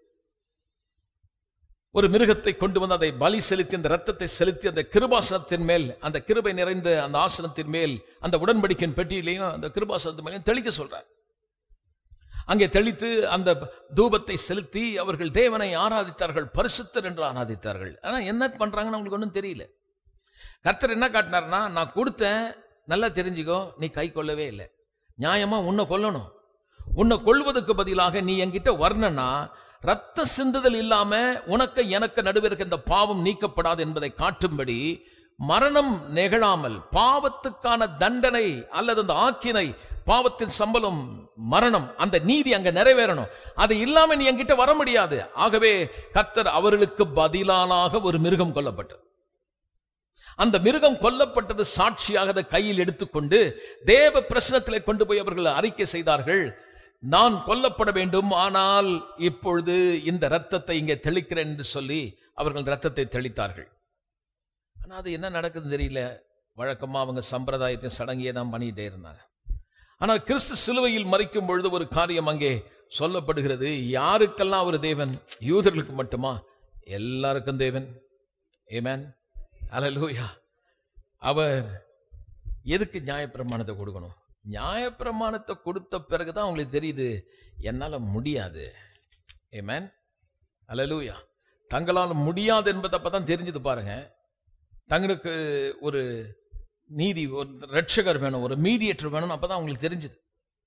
ஒரு மிருகத்தை கொண்டு வந்து அதை பலி செலுத்தி அந்த ரத்தத்தை செலுத்தி அந்த கிருபாசனத்தின் மேல் அந்த கிருபை நிறைந்த அந்த ஆசனத்தின் மேல் அந்த உடன்படிக்கையின் பெட்டியிலையும் அந்த கிருபாசனத்தின் மேலையும் தெளிக்க சொல்றார் அங்கே தெளித்து அந்த தூபத்தை செலுத்தி அவர்கள் தேவனை ஆராதித்தார்கள் பரிசுத்தர் என்று ஆராதித்தார்கள் ஆனா என்ன பண்றாங்கன்னு அவங்களுக்கு ஒன்றும் தெரியல கர்த்தர் என்ன காட்டினார்னா நான் கொடுத்தேன் நல்லா தெரிஞ்சுக்கோ நீ கை கொள்ளவே இல்லை நியாயமா உன்னை கொல்லணும் உன்னை கொள்வதற்கு பதிலாக நீ என்கிட்ட வரணும்னா ரத்த சிந்துதல் இல்லாம உனக்கு எனக்கு நடுவே இருக்க இந்த பாவம் நீக்கப்படாது என்பதை காட்டும்படி மரணம் நிகழாமல் பாவத்துக்கான தண்டனை அல்லது அந்த ஆக்கினை பாவத்தின் சம்பளம் மரணம் அந்த நீதி அங்க நிறைவேறணும் அது இல்லாம நீ என்கிட்ட வர முடியாது ஆகவே கத்தர் அவர்களுக்கு பதிலானாக ஒரு மிருகம் கொல்லப்பட்டது அந்த மிருகம் கொல்லப்பட்டது சாட்சியாக அதை கையில் எடுத்துக்கொண்டு தேவ பிரசனத்திலே கொண்டு போய் அவர்கள் அறிக்கை செய்தார்கள் நான் கொல்லப்பட வேண்டும் ஆனால் இப்பொழுது இந்த ரத்தத்தை இங்கே தெளிக்கிறேன் என்று சொல்லி அவர்கள் ரத்தத்தை தெளித்தார்கள் ஆனா அது என்ன நடக்குதுன்னு தெரியல வழக்கமா அவங்க சம்பிரதாயத்தின் சடங்கையே தான் பண்ணிட்டே இருந்தாங்க ஆனால் கிறிஸ்து சிலுவையில் மறிக்கும் பொழுது ஒரு காரியம் அங்கே சொல்லப்படுகிறது யாருக்கெல்லாம் ஒரு தேவன் யூதர்களுக்கு மட்டுமா எல்லாருக்கும் தேவன் ஏமேன் அலலூயா அவர் எதுக்கு நியாயப்பிரமாணத்தை கொடுக்கணும் நியாயப்பிரமாணத்தை கொடுத்த பிறகுதான் அவங்களுக்கு தெரியுது என்னால முடியாது ஏமேன் அலலூயா தங்களால் முடியாது என்பதை அப்பதான் தெரிஞ்சது பாருங்க தங்களுக்கு ஒரு நீதி ஒரு ரட்சகர் வேணும் ஒரு மீடியேட்டர் வேணும் அப்பதான் அவங்களுக்கு தெரிஞ்சது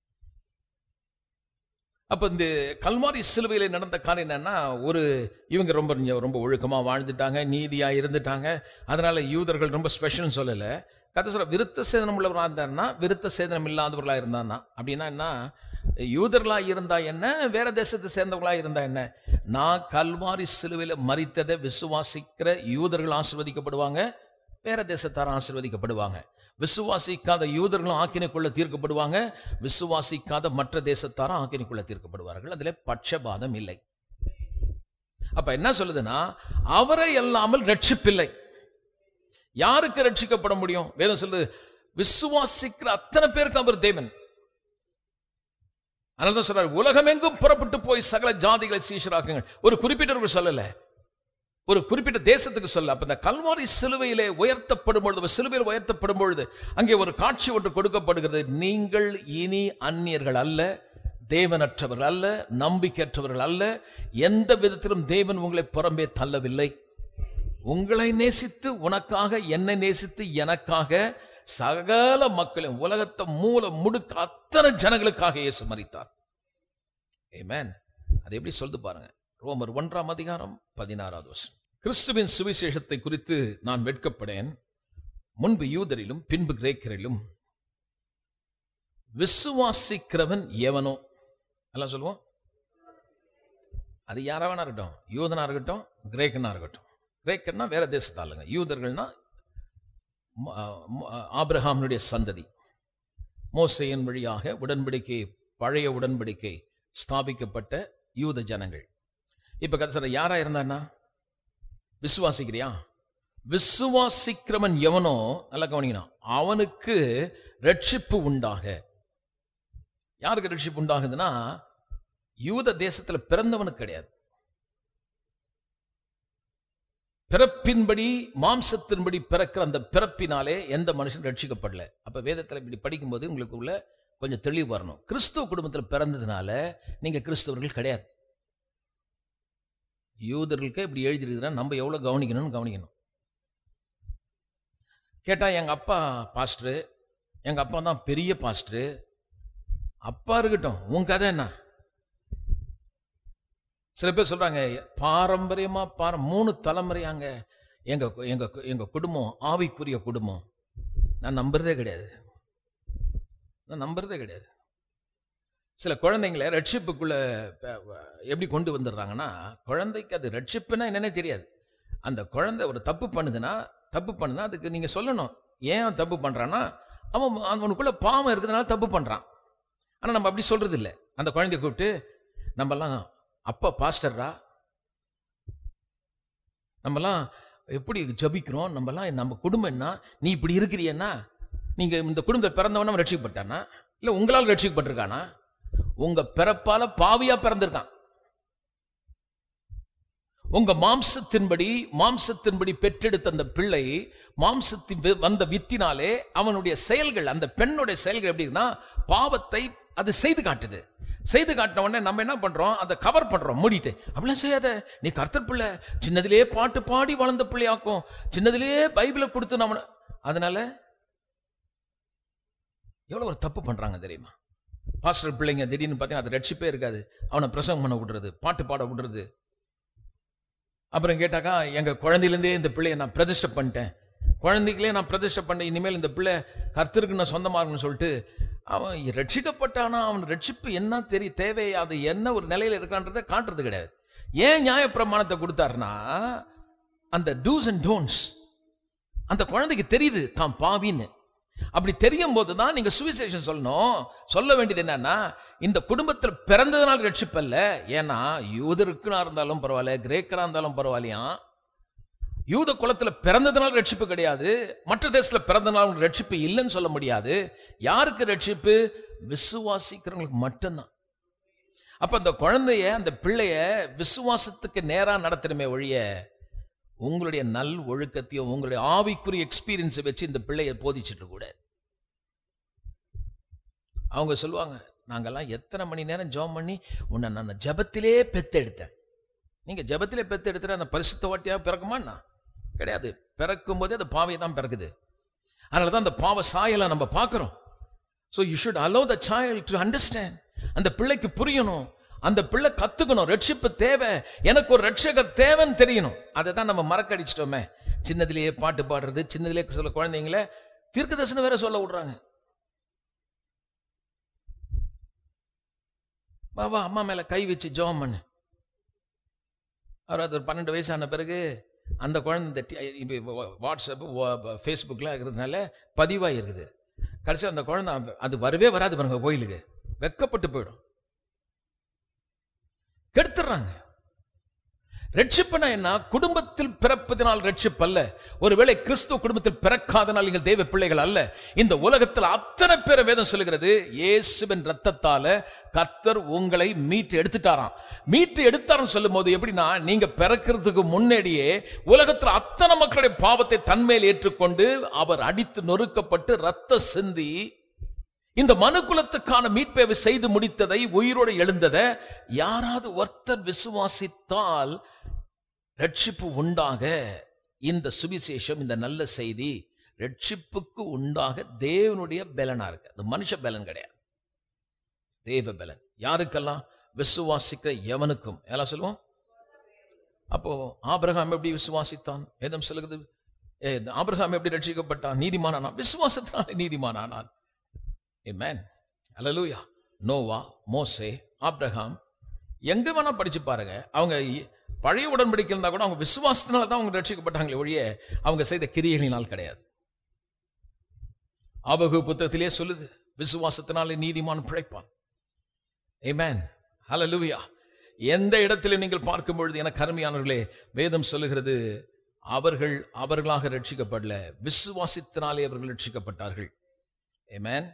அப்ப இந்த கல்வாரி சிலுவையில நடந்த காரியம் என்னன்னா ஒரு இவங்க ரொம்ப ரொம்ப ஒழுக்கமா வாழ்ந்துட்டாங்க நீதியா இருந்துட்டாங்க அதனால யூதர்கள் ரொம்ப ஸ்பெஷல்னு சொல்லல கதை சொல்ற விருத்த சேதனம் உள்ளவர்களா இருந்தாருன்னா விருத்த சேதனம் இல்லாதவர்களா இருந்தான்னா அப்படின்னா என்ன யூதர்களா இருந்தா என்ன வேற தேசத்தை சேர்ந்தவர்களா இருந்தா என்ன நான் கல்வாரி சிலுவையில மறித்ததை விசுவாசிக்கிற யூதர்கள் ஆசிர்வதிக்கப்படுவாங்க வேற தேசத்தார் ஆசிர்வதிக்கப்படுவாங்க விசுவாசிக்காத யூதர்களும் ஆக்கினைக்குள்ள தீர்க்கப்படுவாங்க விசுவாசிக்காத மற்ற தேசத்தாரும் ஆக்கினைக்குள்ள தீர்க்கப்படுவார்கள் அதுல பட்சபாதம் இல்லை அப்ப என்ன சொல்லுதுன்னா அவரை அல்லாமல் ரட்சிப்பில்லை யாருக்கு ரட்சிக்கப்பட முடியும் வேதம் சொல்லுது விசுவாசிக்கிற அத்தனை பேருக்கு அவர் தேவன் அதனால்தான் சொல்றாரு உலகமெங்கும் புறப்பட்டு போய் சகல ஜாதிகளை சீஷராக்குங்க ஒரு குறிப்பிட்டவர்கள் சொல்லல ஒரு குறிப்பிட்ட தேசத்துக்கு சொல்ல அப்ப இந்த கல்வாரி சிலுவையிலே உயர்த்தப்படும் பொழுது சிலுவையில் உயர்த்தப்படும் பொழுது அங்கே ஒரு காட்சி ஒன்று கொடுக்கப்படுகிறது நீங்கள் இனி அந்நியர்கள் அல்ல தேவனற்றவர்கள் அல்ல நம்பிக்கையற்றவர்கள் அல்ல எந்த விதத்திலும் தேவன் உங்களை புறம்பே தள்ளவில்லை உங்களை நேசித்து உனக்காக என்னை நேசித்து எனக்காக சகல மக்களையும் உலகத்தை மூல முடுக்க அத்தனை ஜனங்களுக்காக இயேசு மறித்தார் ஏமேன் அது எப்படி சொல்லுது பாருங்க ரோமர் ஒன்றாம் அதிகாரம் பதினாறாவது வருஷம் கிறிஸ்துவின் சுவிசேஷத்தை குறித்து நான் வெட்கப்படேன் முன்பு யூதரிலும் பின்பு கிரேக்கரிலும் விசுவாசிக்கிறவன் எவனோ எல்லாம் சொல்லுவோம் அது யாரா வேணா இருக்கட்டும் யூதனா இருக்கட்டும் கிரேக்கனா இருக்கட்டும் கிரேக்கன்னா வேற தேசத்தாளுங்க யூதர்கள்னா ஆபிரஹாமனுடைய சந்ததி மோசையின் வழியாக உடன்படிக்கை பழைய உடன்படிக்கை ஸ்தாபிக்கப்பட்ட யூத ஜனங்கள் இப்ப கதை சொல்ற யாரா இருந்தான்னா விசுவாசிக்கிறியா விசுவாசிக்கிறவன் எவனோ நல்லா கவனிக்கணும் அவனுக்கு ரட்சிப்பு உண்டாக யாருக்கு ரட்சிப்பு உண்டாகுதுன்னா யூத தேசத்துல பிறந்தவனுக்கு கிடையாது பிறப்பின்படி மாம்சத்தின்படி பிறக்கிற அந்த பிறப்பினாலே எந்த மனுஷன் ரட்சிக்கப்படல அப்ப வேதத்துல இப்படி படிக்கும்போது உங்களுக்கு உள்ள கொஞ்சம் தெளிவு வரணும் கிறிஸ்துவ குடும்பத்தில் பிறந்ததுனால நீங்க கிறிஸ்தவர்கள் கிடையாது யூதர்களுக்கு இப்படி எழுதிருக்குதுன்னா நம்ம எவ்வளவு கவனிக்கணும்னு கவனிக்கணும் கேட்டா எங்க அப்பா பாஸ்டரு எங்க அப்பா தான் பெரிய பாஸ்டரு அப்பா இருக்கட்டும் உன் கதை என்ன சில பேர் சொல்றாங்க பாரம்பரியமா பார மூணு தலைமுறையாங்க எங்க எங்க எங்க குடும்பம் ஆவிக்குரிய குடும்பம் நான் நம்புறதே கிடையாது நான் நம்புறதே கிடையாது சில குழந்தைங்களை ரட்சிப்புக்குள்ள ப- வ- எப்படி கொண்டு வந்துடுறாங்கன்னா குழந்தைக்கு அது ரட்சிப்புன்னா என்னன்னே தெரியாது அந்த குழந்தை ஒரு தப்பு பண்ணுதுன்னா தப்பு பண்ணுனா அதுக்கு நீங்க சொல்லணும் ஏன் அவன் தப்பு பண்றான்னா அவன் அவனுக்குள்ள பாவம் இருக்கிறதுனால தப்பு பண்றான் ஆனா நம்ம அப்படி சொல்றது இல்லை அந்த குழந்தைய கூப்பிட்டு நம்மலாம் அப்பா பாஸ்டர்ரா நம்மலாம் எப்படி ஜபிக்கிறோம் நம்மலாம் நம்ம குடும்பம் என்ன நீ இப்படி இருக்கிறியன்னா நீங்க இந்த குடும்பத்தில் பிறந்தவன ரட்சிக்கப்பட்டானா இல்ல உங்களால் ரட்சிக்கப்பட்டிருக்கானா உங்க பிறப்பால பாவியா பிறந்திருக்கான் உங்க மாம்சத்தின்படி மாம்சத்தின்படி பெற்றெடுத்த அந்த பிள்ளை மாம்சத்தின் வி- வந்த வித்தினாலே அவனுடைய செயல்கள் அந்த பெண்ணுடைய செயல்கள் எப்படின்னா பாவத்தை அது செய்து காட்டுது செய்து காட்டின உடனே நம்ம என்ன பண்றோம் அதை கவர் பண்றோம் மூடிட்டு அப்படிலாம் செய்யாத நீ கர்த்தர் பிள்ளை சின்னதிலேயே பாட்டு பாடி வளர்ந்த பிள்ளையாக்கும் சின்னதிலேயே பைபிளை கொடுத்து நம்ம அதனால எவ்வளவு ஒரு தப்பு பண்றாங்க தெரியுமா பாஸ்டர் பிள்ளைங்க திடீர்னு பார்த்தீங்கன்னா அது ரட்சிப்பே இருக்காது அவனை பிரசங்கம் பண்ண விடுறது பாட்டு பாட விடுறது அப்புறம் கேட்டாக்கா எங்க குழந்தையிலேருந்தே இந்த பிள்ளைய நான் பிரதிஷ்டை பண்ணிட்டேன் குழந்தைகளே நான் பிரதிஷ்டை பண்ணேன் இனிமேல் இந்த பிள்ளை கர்த்தருக்கு நான் சொந்தமா இருக்குன்னு சொல்லிட்டு அவன் ரட்சிக்கப்பட்டானா அவன் ரட்சிப்பு என்ன தெரிய தேவை அது என்ன ஒரு நிலையில இருக்கான்றதை காட்டுறது கிடையாது ஏன் நியாயப்பிரமாணத்தை கொடுத்தாருன்னா அந்த டூஸ் அண்ட் டோன்ட்ஸ் அந்த குழந்தைக்கு தெரியுது தான் பாவின்னு அப்படி தெரியும் போது தான் நீங்க சுவிசேஷம் சொல்லணும் சொல்ல வேண்டியது என்னன்னா இந்த குடும்பத்தில் பிறந்ததுனால ரட்சிப்பல்ல ஏன்னா யூதருக்குனா இருந்தாலும் பரவாயில்ல கிரேக்கரா இருந்தாலும் பரவாயில்லையா யூத குலத்துல பிறந்ததுனால ரட்சிப்பு கிடையாது மற்ற தேசத்துல பிறந்தனால ரட்சிப்பு இல்லைன்னு சொல்ல முடியாது யாருக்கு ரட்சிப்பு விசுவாசிக்கிறவங்களுக்கு மட்டும்தான் அப்ப அந்த குழந்தைய அந்த பிள்ளைய விசுவாசத்துக்கு நேரா நடத்தணுமே ஒழிய உங்களுடைய நல் ஒழுக்கத்தையும் உங்களுடைய ஆவிக்குரிய எக்ஸ்பீரியன்ஸை வச்சு இந்த பிள்ளைய போதிச்சுட்டு கூட அவங்க சொல்லுவாங்க நாங்கெல்லாம் எத்தனை மணி நேரம் ஜெபம் பண்ணி உன்னை நான் ஜெபத்திலே பெத்தெடுத்தேன் நீங்க ஜெபத்திலே பெத்தெடுத்துட்டு அந்த பரிசுத்த வாட்டியா பிறக்குமான்னா கிடையாது பிறக்கும் போதே அது பாவையை தான் பிறக்குது அதனால தான் அந்த பாவ சாயலை நம்ம பார்க்கிறோம் so you should allow the child to understand அந்த பிள்ளைக்கு புரியணும் அந்த பிள்ளை கத்துக்கணும் ரட்சிப்பு தேவை எனக்கு ஒரு ரட்சகர் தேவைன்னு தெரியணும் அதை தான் நம்ம மறக்கடிச்சிட்டோமே சின்னதிலேயே பாட்டு பாடுறது சின்னதிலேயே சில குழந்தைங்கள தீர்க்கதர்சனம் வேற சொல்ல விடுறாங்க வா வா அம்மா மேல கை வச்சு ஜெபம் பண்ணு அவர் அது ஒரு பன்னெண்டு வயசான பிறகு அந்த குழந்தை இந்த டி- இப்ப வாட்ஸ்அப் ஃபேஸ்புக்லாம் இருக்கிறதுனால பதிவாக இருக்குது கடைசி அந்த குழந்தை அது வரவே வராது பாருங்க கோயிலுக்கு வெக்கப்பட்டு போயிடும் கெடுத்துறாங்க ரட்சிப்புனா என்ன குடும்பத்தில் பிறப்பதனால் ரட்சிப்பு அல்ல ஒருவேளை கிறிஸ்துவ குடும்பத்தில் பிறக்காதனால் நீங்கள் தெய்வ பிள்ளைகள் அல்ல இந்த உலகத்தில் அத்தனை பேரை வேதம் சொல்லுகிறது இயேசுவின் ரத்தத்தால கர்த்தர் உங்களை மீட்டு எடுத்துட்டாராம் மீட்டு எடுத்தாருன்னு சொல்லும் போது எப்படின்னா நீங்க பிறக்கிறதுக்கு முன்னாடியே உலகத்தில் அத்தனை மக்களுடைய பாவத்தை தன்மேல் ஏற்றுக்கொண்டு அவர் அடித்து நொறுக்கப்பட்டு ரத்த சிந்தி இந்த மனுக்குலத்துக்கான மீட்பை அவர் செய்து முடித்ததை உயிரோடு எழுந்ததை யாராவது ஒருத்தர் விசுவாசித்தால் ரட்சிப்பு உண்டாக இந்த சுவிசேஷம் இந்த நல்ல செய்தி ரட்சிப்புக்கு உண்டாக தேவனுடைய பலனா இருக்கு அது மனுஷ பலன் கிடையாது தேவ பலன் யாருக்கெல்லாம் விசுவாசிக்க எவனுக்கும் எல்லாம் சொல்லுவோம் அப்போ ஆபிரகாம் எப்படி விசுவாசித்தான் வேதம் சொல்லுகிறது ஏ, ஆபிரகாம் எப்படி ரட்சிக்கப்பட்டான் நீதிமானானான் விசுவாசத்தினாலே நீதிமானானான் Amen. Hallelujah. நோவா மோசே ஆப்ரஹாம் எங்க வேணா படிச்சு பாருங்க அவங்க இ- பழைய உடன்படிக்கை இருந்தா கூட அவங்க விசுவாசத்தினால தான் அவங்க ரட்சிக்கப்பட்டாங்களே ஒழிய அவங்க செய்த கிரியைகளினால் கிடையாது ஆபகு புத்தகத்திலே சொல்லுது விசுவாசத்தினாலே நீதிமான் பிழைப்பான் Amen. Hallelujah. எந்த இடத்திலும் நீங்கள் பார்க்கும் பொழுது என கருமையானவர்களே வேதம் சொல்லுகிறது அவர்கள் அவர்களாக ரட்சிக்கப்படல விசுவாசித்தினாலே அவர்கள் ரட்சிக்கப்பட்டார்கள் ஏமேன்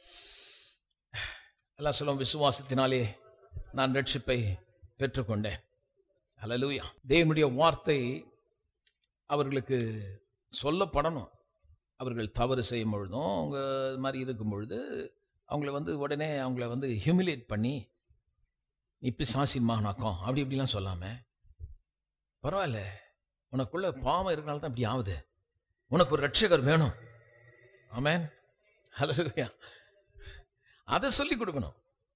எல்லாம் சொல்லுவோம் விசுவாசத்தினாலே நான் ரட்சிப்பை பெற்றுக்கொண்டேன் ஹalleluya தேவனுடைய வார்த்தை அவர்களுக்கு சொல்லப்படணும் அவர்கள் தவறு செய்யும் பொழுதும் அவங்க இது மாதிரி இருக்கும் பொழுது அவங்கள வந்து உடனே அவங்கள வந்து ஹியூமிலேட் பண்ணி இப்படி சாசிமானாக்கம் அப்படி இப்படிலாம் சொல்லாம பரவாயில்ல உனக்குள்ள பாவம் இருக்கனால தான் இப்படி ஆகுது உனக்கு ஒரு ரட்சகர் வேணும் ஆமேன் ஹalleluya அதை சொல்லி கொடுக்கணும்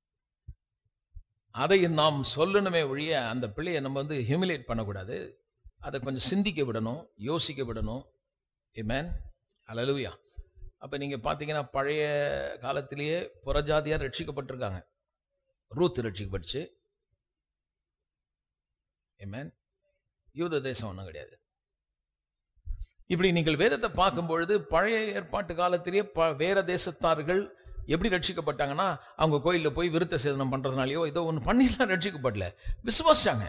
அதை நாம் சொல்லணுமே ஒழிய அந்த பிள்ளையை நம்ம வந்து ஹியூமிலேட் பண்ணக்கூடாது அதை கொஞ்சம் சிந்திக்க விடணும் யோசிக்க விடணும் ஏமேன் அலலுயா அப்போ நீங்கள் பார்த்தீங்கன்னா பழைய காலத்திலேயே புறஜாதியார் ரட்சிக்கப்பட்டிருக்காங்க ரூத் ரட்சிக்கப்பட்டுச்சு ஏமேன் யூத தேசம் ஒன்றும் கிடையாது இப்படி நீங்கள் வேதத்தை பார்க்கும் பொழுது பழைய ஏற்பாட்டு காலத்திலேயே ப வேற தேசத்தார்கள் எப்படி ரட்சிக்கப்பட்டாங்கன்னா அவங்க கோயிலில் போய் விருத்த சேதனம் பண்றதுனாலயோ ஏதோ ஒன்று பண்ணிலாம் ரட்சிக்கப்படல விசுவாசிச்சாங்க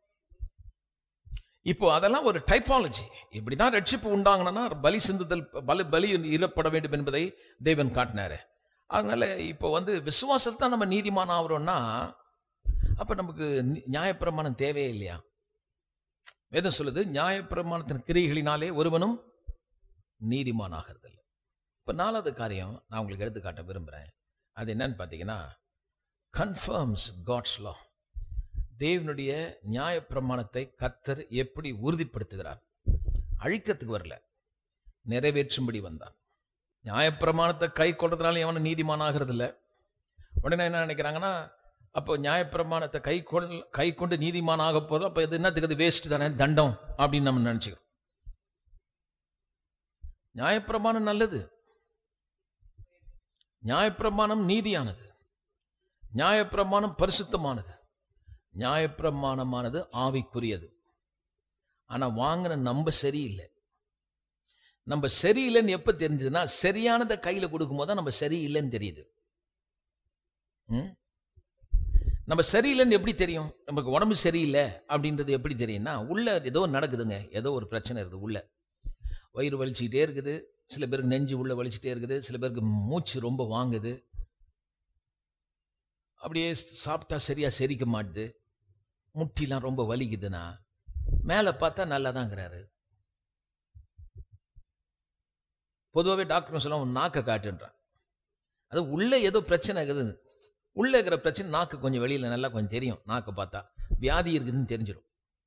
இப்போ அதெல்லாம் ஒரு டைப்பாலஜி இப்படிதான் ரட்சிப்பு உண்டாங்கனா பலி சிந்துதல் பலி பலி இழப்பட வேண்டும் என்பதை தேவன் காட்டினாரு அதனால இப்போ வந்து விசுவாசத்தில் தான் நம்ம நீதிமான் ஆகிறோம்னா அப்ப நமக்கு நி- நியாயப்பிரமாணம் தேவையே இல்லையா வேதம் சொல்லுது நியாயப்பிரமாணத்தின் கிரிகளினாலே ஒருவனும் நீதிமான் ஆகிறதில்லை இப்போ நாலாவது காரியம் நான் உங்களுக்கு எடுத்து காட்ட விரும்புகிறேன் அது என்னன்னு பார்த்தீங்கன்னா கன்ஃபர்ம்ஸ் காட்ஸ் லா தேவனுடைய நியாயப்பிரமாணத்தை கர்த்தர் எப்படி உறுதிப்படுத்துகிறார் அழிக்கிறதுக்கு வரல நிறைவேற்றும்படி வந்தார் நியாயப்பிரமாணத்தை கை கொள்றதுனால எவனும் நீதிமான் ஆகிறது இல்ல உடனே என்ன நினைக்கிறாங்கன்னா அப்போ நியாயப்பிரமாணத்தை கை கொள் கை கொண்டு நீதிமான் ஆக போதும் அப்போ இது என்னத்துக்கு அது வேஸ்ட் தானே தண்டம் அப்படின்னு நம்ம நினைச்சுக்கிறோம் நியாயப்பிரமாணம் நல்லது நியாயப்பிரமாணம் நீதியானது நியாயப்பிரமாணம் பரிசுத்தமானது நியாயப்பிரமாணமானது ஆவிக்குரியது ஆனா வாங்கின நம்ம சரியில்லை நம்ம சரியில்லைன்னு எப்ப தெரிஞ்சதுன்னா சரியானதை கையில கொடுக்கும்போது தான் நம்ம சரியில்லைன்னு தெரியுது ம்? நம்ம சரியில்லைன்னு எப்படி தெரியும் நமக்கு உடம்பு சரியில்லை அப்படின்றது எப்படி தெரியும்னா உள்ள ஏதோ நடக்குதுங்க ஏதோ ஒரு பிரச்சனை இருக்குது உள்ள வயிறு வலிச்சுக்கிட்டே இருக்குது சில பேருக்கு நெஞ்சு உள்ள வலிச்சுட்டே இருக்குது சில பேருக்கு மூச்சு ரொம்ப வாங்குது அப்படியே சாப்பிட்டா சரியா செரிக்க மாட்டுது முட்டிலாம் ரொம்ப வலிக்குதுன்னா மேலே பார்த்தா நல்லா தாங்கிறாரு பொதுவாகவே டாக்டர் சொல்லுவாங்க நாக்கை காட்டுன்றான் அது உள்ள ஏதோ பிரச்சனை இருக்குது உள்ள இருக்கிற பிரச்சனை நாக்கு கொஞ்சம் வெளியில நல்லா கொஞ்சம் தெரியும் நாக்கை பார்த்தா வியாதி இருக்குதுன்னு தெரிஞ்சிடும்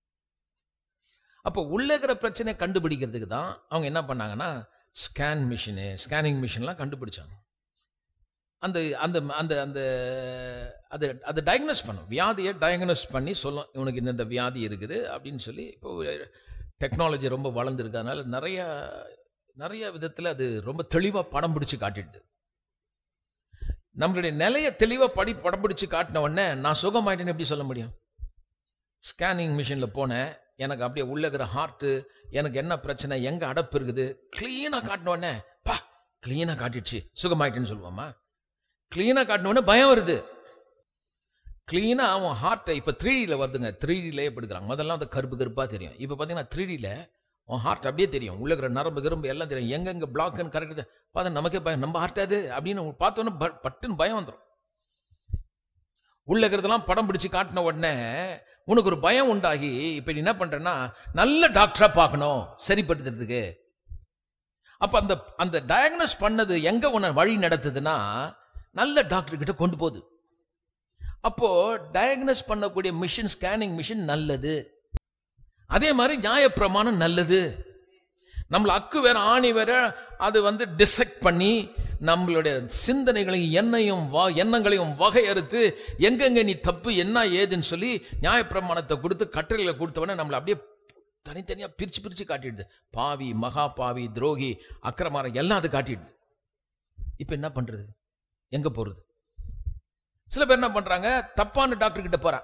அப்போ உள்ள இருக்கிற பிரச்சனை கண்டுபிடிக்கிறதுக்கு தான் அவங்க என்ன பண்ணாங்கன்னா ஸ்கேன் மிஷினு ஸ்கேனிங் மிஷின்லாம் கண்டுபிடிச்சாங்க அந்த அந்த அந்த அந்த அது அதை டயக்னோஸ் பண்ணும் வியாதியை டயக்னோஸ் பண்ணி சொல்லும் இவனுக்கு இந்த இந்த வியாதி இருக்குது அப்படின்னு சொல்லி இப்போ டெக்னாலஜி ரொம்ப வளர்ந்துருக்கறனால நிறைய நிறைய விதத்தில் அது ரொம்ப தெளிவாக படம் பிடிச்சு காட்டிடுது நம்மளுடைய நிலையை தெளிவாக படி படம் பிடிச்சு காட்டின உடனே நான் சுகமாயிட்டேன்னு எப்படி சொல்ல முடியும் ஸ்கேனிங் மிஷினில் போனேன் எனக்கு அப்படியே உள்ள இருக்கிற ஹார்ட்டு எனக்கு என்ன பிரச்சனை எங்கே அடப்பு இருக்குது க்ளீனாக காட்டின உடனே பா க்ளீனாக காட்டிடுச்சு சுகமாயிட்டேன்னு சொல்லுவோமா க்ளீனாக காட்டின உடனே பயம் வருது க்ளீனாக அவன் ஹார்ட்டை இப்போ த்ரீடியில் வருதுங்க த்ரீடியில் எப்படி எடுக்கிறாங்க முதல்ல அந்த கருப்பு கருப்பாக தெரியும் இப்போ பார்த்தீங்கன்னா த்ரீடியில் உன் ஹார்ட் அப்படியே தெரியும் உள்ள இருக்கிற நரம்பு கிரம்பு எல்லாம் தெரியும் எங்கெங்க பிளாக்னு கரெக்ட் பார்த்தா நமக்கே பயம் நம்ம ஹார்ட் அது அப்படின்னு பார்த்தோன்னே ப- பட்டுன்னு பயம் வந்துடும் உள்ள இருக்கிறதெல்லாம் படம் பிடிச்சு காட்டின உடனே உனக்கு ஒரு பயம் உண்டாகி இப்ப நீ என்ன பண்றேன்னா நல்ல டாக்டரா பார்க்கணும் சரிப்படுத்துறதுக்கு அப்ப அந்த அந்த டயக்னோஸ் பண்ணது எங்க உன்னை வழி நடத்துதுன்னா நல்ல டாக்டர் கிட்ட கொண்டு போகுது அப்போ டயக்னோஸ் பண்ணக்கூடிய மிஷின் ஸ்கேனிங் மிஷின் நல்லது அதே மாதிரி நியாயப்பிரமாணம் நல்லது நம்மள அக்கு வேற ஆணி வேற அது வந்து டிசெக்ட் பண்ணி நம்மளுடைய சிந்தனைகளையும் எண்ணையும் வா எண்ணங்களையும் வகையறுத்து எங்கெங்க நீ தப்பு என்ன ஏதுன்னு சொல்லி நியாயப்பிரமாணத்தை கொடுத்து கட்டளைகளை கொடுத்தவொடனே நம்மளை அப்படியே தனித்தனியா பிரிச்சு பிரிச்சு காட்டிடுது பாவி மகா பாவி துரோகி அக்கிரமாரம் எல்லாம் அது காட்டிடுது இப்ப என்ன பண்றது எங்க போறது சில பேர் என்ன பண்றாங்க தப்பான டாக்டர் கிட்ட போறான்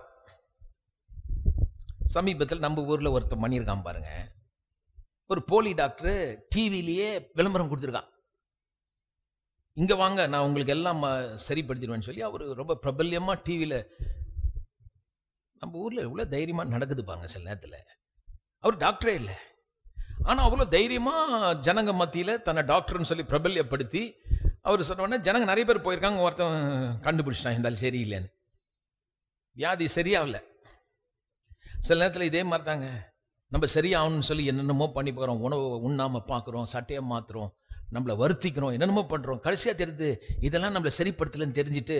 சமீபத்தில் நம்ம ஊர்ல ஒருத்தர் பண்ணியிருக்கான் பாருங்க ஒரு போலி டாக்டர் டிவிலேயே விளம்பரம் கொடுத்துருக்கான் இங்க வாங்க நான் உங்களுக்கு எல்லாம் ம- சரிப்படுத்திடுவேன்னு சொல்லி அவர் ரொம்ப பிரபல்யமா டிவியில நம்ம ஊர்ல எவ்வளவு தைரியமா நடக்குது பாருங்க சில நேரத்துல அவர் டாக்டரே இல்லை ஆனா அவ்வளவு தைரியமா ஜனங்க மத்தியில தன்னை டாக்டர்னு சொல்லி பிரபல்யப்படுத்தி அவர் சொன்ன உடனே ஜனங்க நிறைய பேர் போயிருக்காங்க ஒருத்தன் கண்டுபிடிச்சிட்டான் இருந்தாலும் சரியில்லைன்னு வியாதி சரியாகல சில நேரத்தில் இதே மாதிரி தாங்க நம்ம சரியாகணும்னு சொல்லி என்னென்னமோ பண்ணி பார்க்குறோம் உணவு உண்ணாம பார்க்குறோம் சட்டையை மாத்துறோம் நம்மளை வருத்திக்கிறோம் என்னென்னமோ பண்றோம் கடைசியா தெரியுது இதெல்லாம் நம்மளை சரிப்படுத்தலைன்னு தெரிஞ்சுட்டு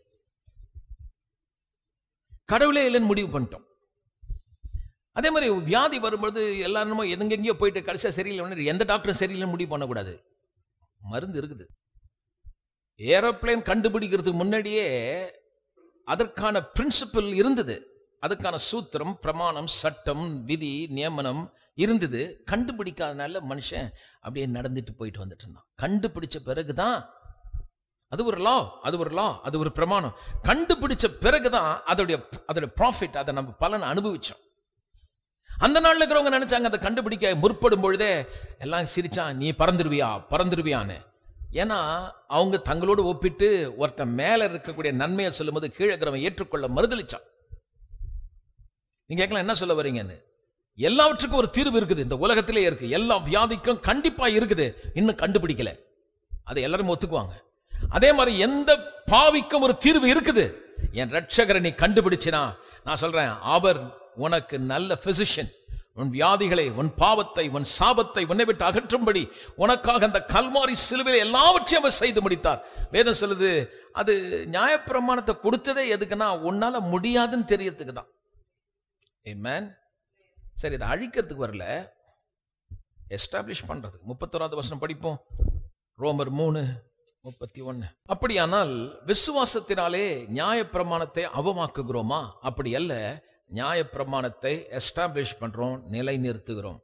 கடவுளே இல்லைன்னு முடிவு பண்ணிட்டோம் அதே மாதிரி வியாதி வரும்பொழுது எல்லாருமோ எங்கெங்கேயோ போயிட்டு கடைசியா சரியில்லை எந்த டாக்டரும் சரியில்லைன்னு முடிவு பண்ணக்கூடாது மருந்து இருக்குது ஏரோப்ளேன் கண்டுபிடிக்கிறதுக்கு முன்னாடியே அதற்கான பிரின்சிபல் இருந்தது அதுக்கான சூத்திரம் பிரமாணம் சட்டம் விதி நியமனம் இருந்தது கண்டுபிடிக்காதனால மனுஷன் அப்படியே நடந்துட்டு போயிட்டு வந்துட்டு இருந்தான் கண்டுபிடிச்ச பிறகுதான் அது ஒரு லா அது ஒரு லா அது ஒரு பிரமாணம் கண்டுபிடிச்ச பிறகுதான் அதோடைய அதோட ப்ராஃபிட் அதை நம்ம பலனை அனுபவிச்சோம் அந்த நாள்ல இருக்கிறவங்க நினைச்சாங்க அதை கண்டுபிடிக்க முற்படும் பொழுதே எல்லாம் சிரிச்சான் நீ பறந்துருவியா பறந்துருவியான்னு ஏன்னா அவங்க தங்களோடு ஒப்பிட்டு ஒருத்தன் மேல இருக்கக்கூடிய நன்மையை சொல்லும்போது கீழே இருக்கிறவன் ஏற்றுக்கொள்ள மறுதளிச்சான் நீங்க கேட்கலாம் என்ன சொல்ல வரீங்கன்னு எல்லாவற்றுக்கும் ஒரு தீர்வு இருக்குது இந்த உலகத்திலே இருக்கு எல்லா வியாதிக்கும் கண்டிப்பா இருக்குது இன்னும் கண்டுபிடிக்கல அதை எல்லாரும் ஒத்துக்குவாங்க அதே மாதிரி எந்த பாவிக்கும் ஒரு தீர்வு இருக்குது என் ரட்சகரை நீ கண்டுபிடிச்சினா நான் சொல்றேன் அவர் உனக்கு நல்ல பிசிஷியன் உன் வியாதிகளை உன் பாவத்தை உன் சாபத்தை உன்னை விட்டு அகற்றும்படி உனக்காக அந்த கல்மாரி சிலுவையில் எல்லாவற்றையும் அவர் செய்து முடித்தார் வேதம் சொல்லுது அது நியாயப்பிரமாணத்தை கொடுத்ததே எதுக்குன்னா உன்னால முடியாதுன்னு தெரியறதுக்கு தான் மேன் சரி இதை அழிக்கிறதுக்கு வரல எஸ்டாப்ளிஷ் பண்றதுக்கு முப்பத்தோராவது வருஷம் படிப்போம் ரோமர் மூணு முப்பத்தி ஒன்னு அப்படியானால் விசுவாசத்தினாலே நியாயப்பிரமாணத்தை அவமாக்குகிறோமா அப்படி அல்ல நியாயப்பிரமாணத்தை எஸ்டாப்ளிஷ் பண்றோம் நிலைநிறுத்துகிறோம்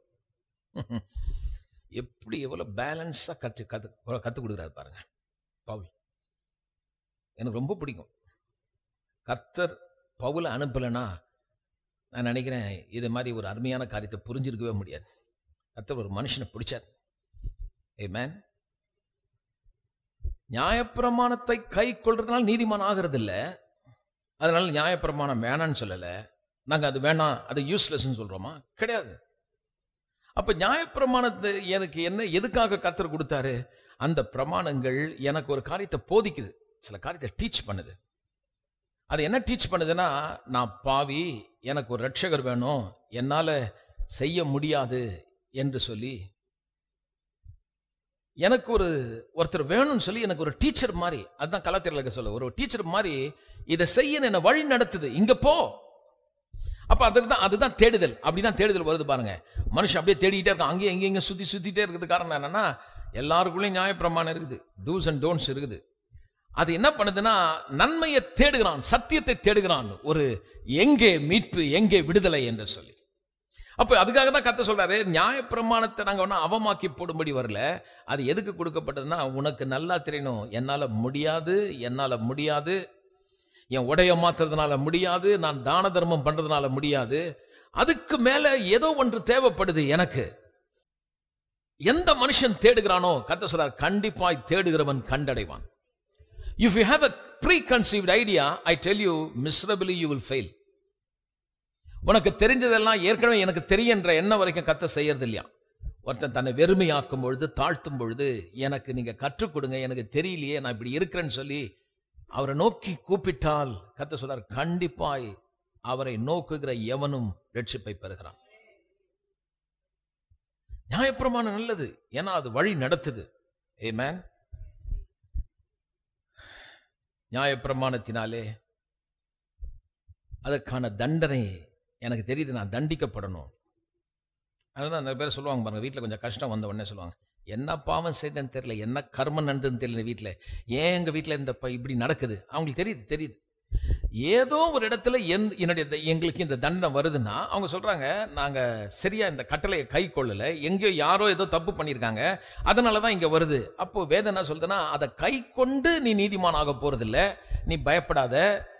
எப்படி எவ்வளவு பேலன்ஸா கத்து கத்து கத்து கொடுக்குறாரு பாருங்க பவுல் எனக்கு ரொம்ப பிடிக்கும் கர்த்தர் பவுல அனுப்பலைன்னா நான் நினைக்கிறேன் இது மாதிரி ஒரு அருமையான காரியத்தை புரிஞ்சிருக்கவே முடியாது கர்த்தர் ஒரு மனுஷனை பிடிச்சார் ஏ மேன் நியாயப்பிரமாணத்தை கை கொள்றதுனால நீதிமான் ஆகிறது இல்லை அதனால நியாயப்பிரமாணம் வேணான்னு சொல்லலை நாங்கள் அது வேணாம் அது யூஸ்லெஸ்ன்னு சொல்றோமா கிடையாது அப்ப நியாயப்பிரமாணத்தை எனக்கு என்ன எதுக்காக கத்தர் கொடுத்தாரு அந்த பிரமாணங்கள் எனக்கு ஒரு காரியத்தை போதிக்குது சில காரியத்தை டீச் பண்ணுது அது என்ன டீச் பண்ணுதுன்னா நான் பாவி எனக்கு ஒரு ரட்சகர் வேணும் என்னால செய்ய முடியாது என்று சொல்லி எனக்கு ஒரு ஒருத்தர் வேணும்னு சொல்லி எனக்கு ஒரு டீச்சர் மாதிரி அதுதான் கலாத்திரலுக்கு சொல்ல ஒரு டீச்சர் மாதிரி இதை செய்ய என்ன வழி நடத்துது இங்க போ அப்ப அதுதான் அதுதான் தேடுதல் அப்படிதான் தேடுதல் வருது பாருங்க மனுஷன் அப்படியே தேடிக்கிட்டே இருக்கான் அங்கேயும் எங்கேயும் இங்கே சுத்தி சுத்திட்டே இருக்குது காரணம் என்னன்னா எல்லாருக்குள்ளேயும் நியாயப்பிரமாணம் இருக்குது டூஸ் அண்ட் டோன்ட்ஸ் இருக்குது அது என்ன பண்ணுதுன்னா நன்மையை தேடுகிறான் சத்தியத்தை தேடுகிறான் ஒரு எங்கே மீட்பு எங்கே விடுதலை என்று சொல்லி அப்ப அதுக்காக தான் கத்த சொல்றாரு நியாயப்பிரமாணத்தை நாங்க ஒன்றும் அவமாக்கி போடும்படி வரல அது எதுக்கு கொடுக்கப்பட்டதுன்னா உனக்கு நல்லா தெரியணும் என்னால முடியாது என்னால முடியாது என் உடைய மாத்துறதுனால முடியாது நான் தான தர்மம் பண்றதுனால முடியாது அதுக்கு மேல ஏதோ ஒன்று தேவைப்படுது எனக்கு எந்த மனுஷன் தேடுகிறானோ கத்த சொல்றார் கண்டிப்பாய் தேடுகிறவன் கண்டடைவான் if you have a preconceived idea I tell you miserably you will fail உனக்கு தெரிஞ்சதெல்லாம் ஏற்கனவே எனக்கு தெரியுன்ற எண்ணம் வரைக்கும் கத்த செய்யறது இல்லையா ஒருத்தன் தன்னை வெறுமையாக்கும் பொழுது தாழ்த்தும் பொழுது எனக்கு நீங்க கற்றுக் கொடுங்க எனக்கு தெரியலையே நான் இப்படி இருக்கிறேன்னு சொல்லி அவரை நோக்கி கூப்பிட்டால் கத்த சொல்றார் கண்டிப்பாய் அவரை நோக்குகிற எவனும் ரட்சிப்பை பெறுகிறான் நியாயப்பிரமாணம் நல்லது ஏன்னா அது வழி நடத்துது ஏ மேன் நியாயப்பிரமாணத்தினாலே அதற்கான தண்டனை எனக்கு தெரியுது நான் தண்டிக்கப்படணும் அதனால நிறைய பேர் சொல்லுவாங்க பாருங்க வீட்டில் கொஞ்சம் கஷ்டம் வந்த உடனே சொல்லுவாங்க என்ன பாவம் செய்தேன்னு தெரியல என்ன கர்மம் நடந்ததுன்னு தெரியல வீட்டில் ஏன் எங்கள் வீட்டில் இந்த ப- இப்படி நடக்குது அவங்களுக்கு தெரியுது தெரியுது ஏதோ ஒரு இடத்துல எந் என்னுடைய த- எங்களுக்கு இந்த தண்டனை வருதுன்னா அவங்க சொல்றாங்க நாங்க சரியா இந்த கட்டளையை கை கொள்ளல எங்கேயோ யாரோ ஏதோ தப்பு பண்ணியிருக்காங்க அதனால தான் இங்க வருது அப்போ வேதம் என்ன சொல்றதுன்னா அதை கை கொண்டு நீ நீதிமான் ஆக போறதில்ல நீ பயப்படாத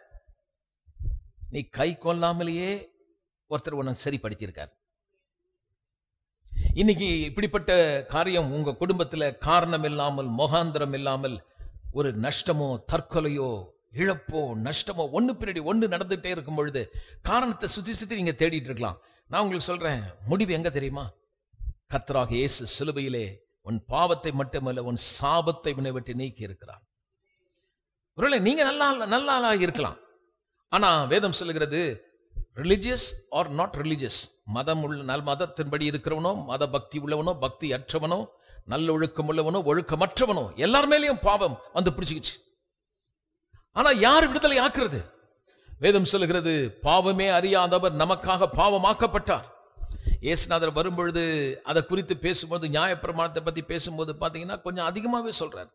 நீ கை கொள்ளாமலேயே ஒருத்தர் உன்னை சரிப்படுத்தியிருக்கார் இன்னைக்கு இப்படிப்பட்ட காரியம் உங்க குடும்பத்துல காரணம் இல்லாமல் முகாந்திரம் இல்லாமல் ஒரு நஷ்டமோ தற்கொலையோ இழப்போ நஷ்டமோ ஒண்ணு பின்னாடி ஒண்ணு நடந்துட்டே இருக்கும் பொழுது காரணத்தை சுத்தி சுத்தி நீங்க தேடிட்டு இருக்கலாம் நான் உங்களுக்கு சொல்றேன் முடிவு எங்க தெரியுமா கர்த்தராக இயேசு சிலுவையிலே உன் பாவத்தை மட்டுமல்ல உன் சாபத்தை உன்னை விட்டு நீக்கி இருக்கிறார் ஒருவேளை நீங்க நல்ல ஆள் நல்ல ஆளாக இருக்கலாம் ஆனா வேதம் சொல்லுகிறது ரிலிஜியஸ் ஆர் நாட் ரிலிஜியஸ் மதம் உள்ள நல் மதத்தின்படி இருக்கிறவனோ மத பக்தி உள்ளவனோ பக்தி அற்றவனோ நல்ல ஒழுக்கம் உள்ளவனோ ஒழுக்கமற்றவனோ எல்லார் மேலேயும் பாவம் வந்து பிடிச்சிக்கிச்சு ஆனா யார் விடுதலை ஆக்குறது வேதம் சொல்லுகிறது பாவமே அறியாதவர் நமக்காக பாவமாக்கப்பட்டார் இயேசுநாதர் வரும்பொழுது அதை குறித்து பேசும்போது நியாயப்பிரமாணத்தை பத்தி பேசும்போது பாத்தீங்கன்னா கொஞ்சம் அதிகமாவே சொல்றார்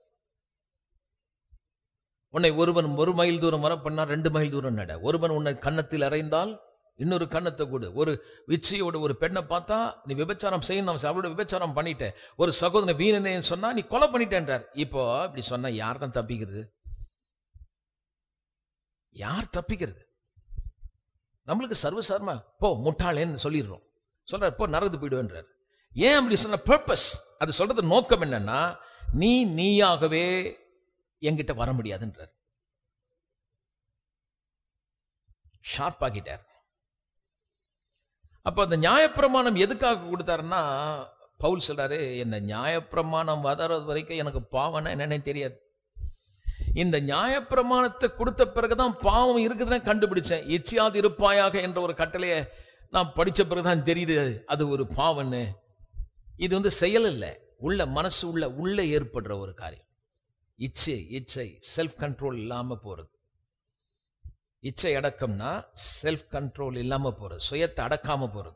உன்னை ஒருவன் ஒரு மைல் தூரம் வர பண்ணா ரெண்டு மைல் தூரம் நட ஒருவன் உன்னை கன்னத்தில் அறைந்தால் இன்னொரு கன்னத்தை கொடு ஒரு விச்சையோட ஒரு பெண்ணை பார்த்தா நீ விபச்சாரம் செய்யணும் அவன் அவளோட விபச்சாரம் பண்ணிட்ட ஒரு சகோதரனை வீணனே சொன்னா நீ கொலை பண்ணிட்டேன்றார் இப்போ இப்படி சொன்னா யார் தான் தப்பிக்கிறது யார் தப்பிக்கிறது நம்மளுக்கு சர்வசாரமா போ முட்டாளேன்னு சொல்லிடுறோம் சொல்றார் போ நரது போயிடுவேன்றார் ஏன் அப்படி சொன்ன பர்பஸ் அது சொல்றது நோக்கம் என்னன்னா நீ நீயாகவே என்கிட்ட வர முடியாதுன்றார் ஷார்ப் ஆக்கிட்டார் அப்ப அந்த நியாயப்பிரமாணம் எதுக்காக கொடுத்தாருன்னா பவுல் சொல்றாரு என்ன நியாயப்பிரமாணம் வதறது வரைக்கும் எனக்கு பாவம்னா என்னன்னே தெரியாது இந்த நியாயப்பிரமாணத்தை கொடுத்த பிறகுதான் பாவம் இருக்குதுன்னு கண்டுபிடிச்சேன் எச்சியாது இருப்பாயாக என்ற ஒரு கட்டளையை நான் படிச்ச பிறகுதான் தெரியுது அது ஒரு பாவம்னு இது வந்து செயல் இல்லை உள்ள மனசு உள்ள உள்ள ஏற்படுற ஒரு காரியம் இச்சை இச்சை செல்ஃப் கண்ட்ரோல் இல்லாம போறது இச்சை அடக்கம்னா செல்ஃப் கண்ட்ரோல் இல்லாம போறது சுயத்தை அடக்காம போறது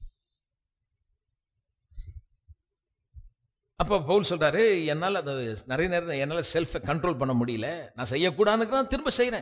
அப்ப பவுல் சொல்றாரு என்னால் அது நிறைய நேரம் என்னால செல்ஃபை கண்ட்ரோல் பண்ண முடியல நான் செய்யக்கூடாதுன்னு நான் திரும்ப செய்யறேன்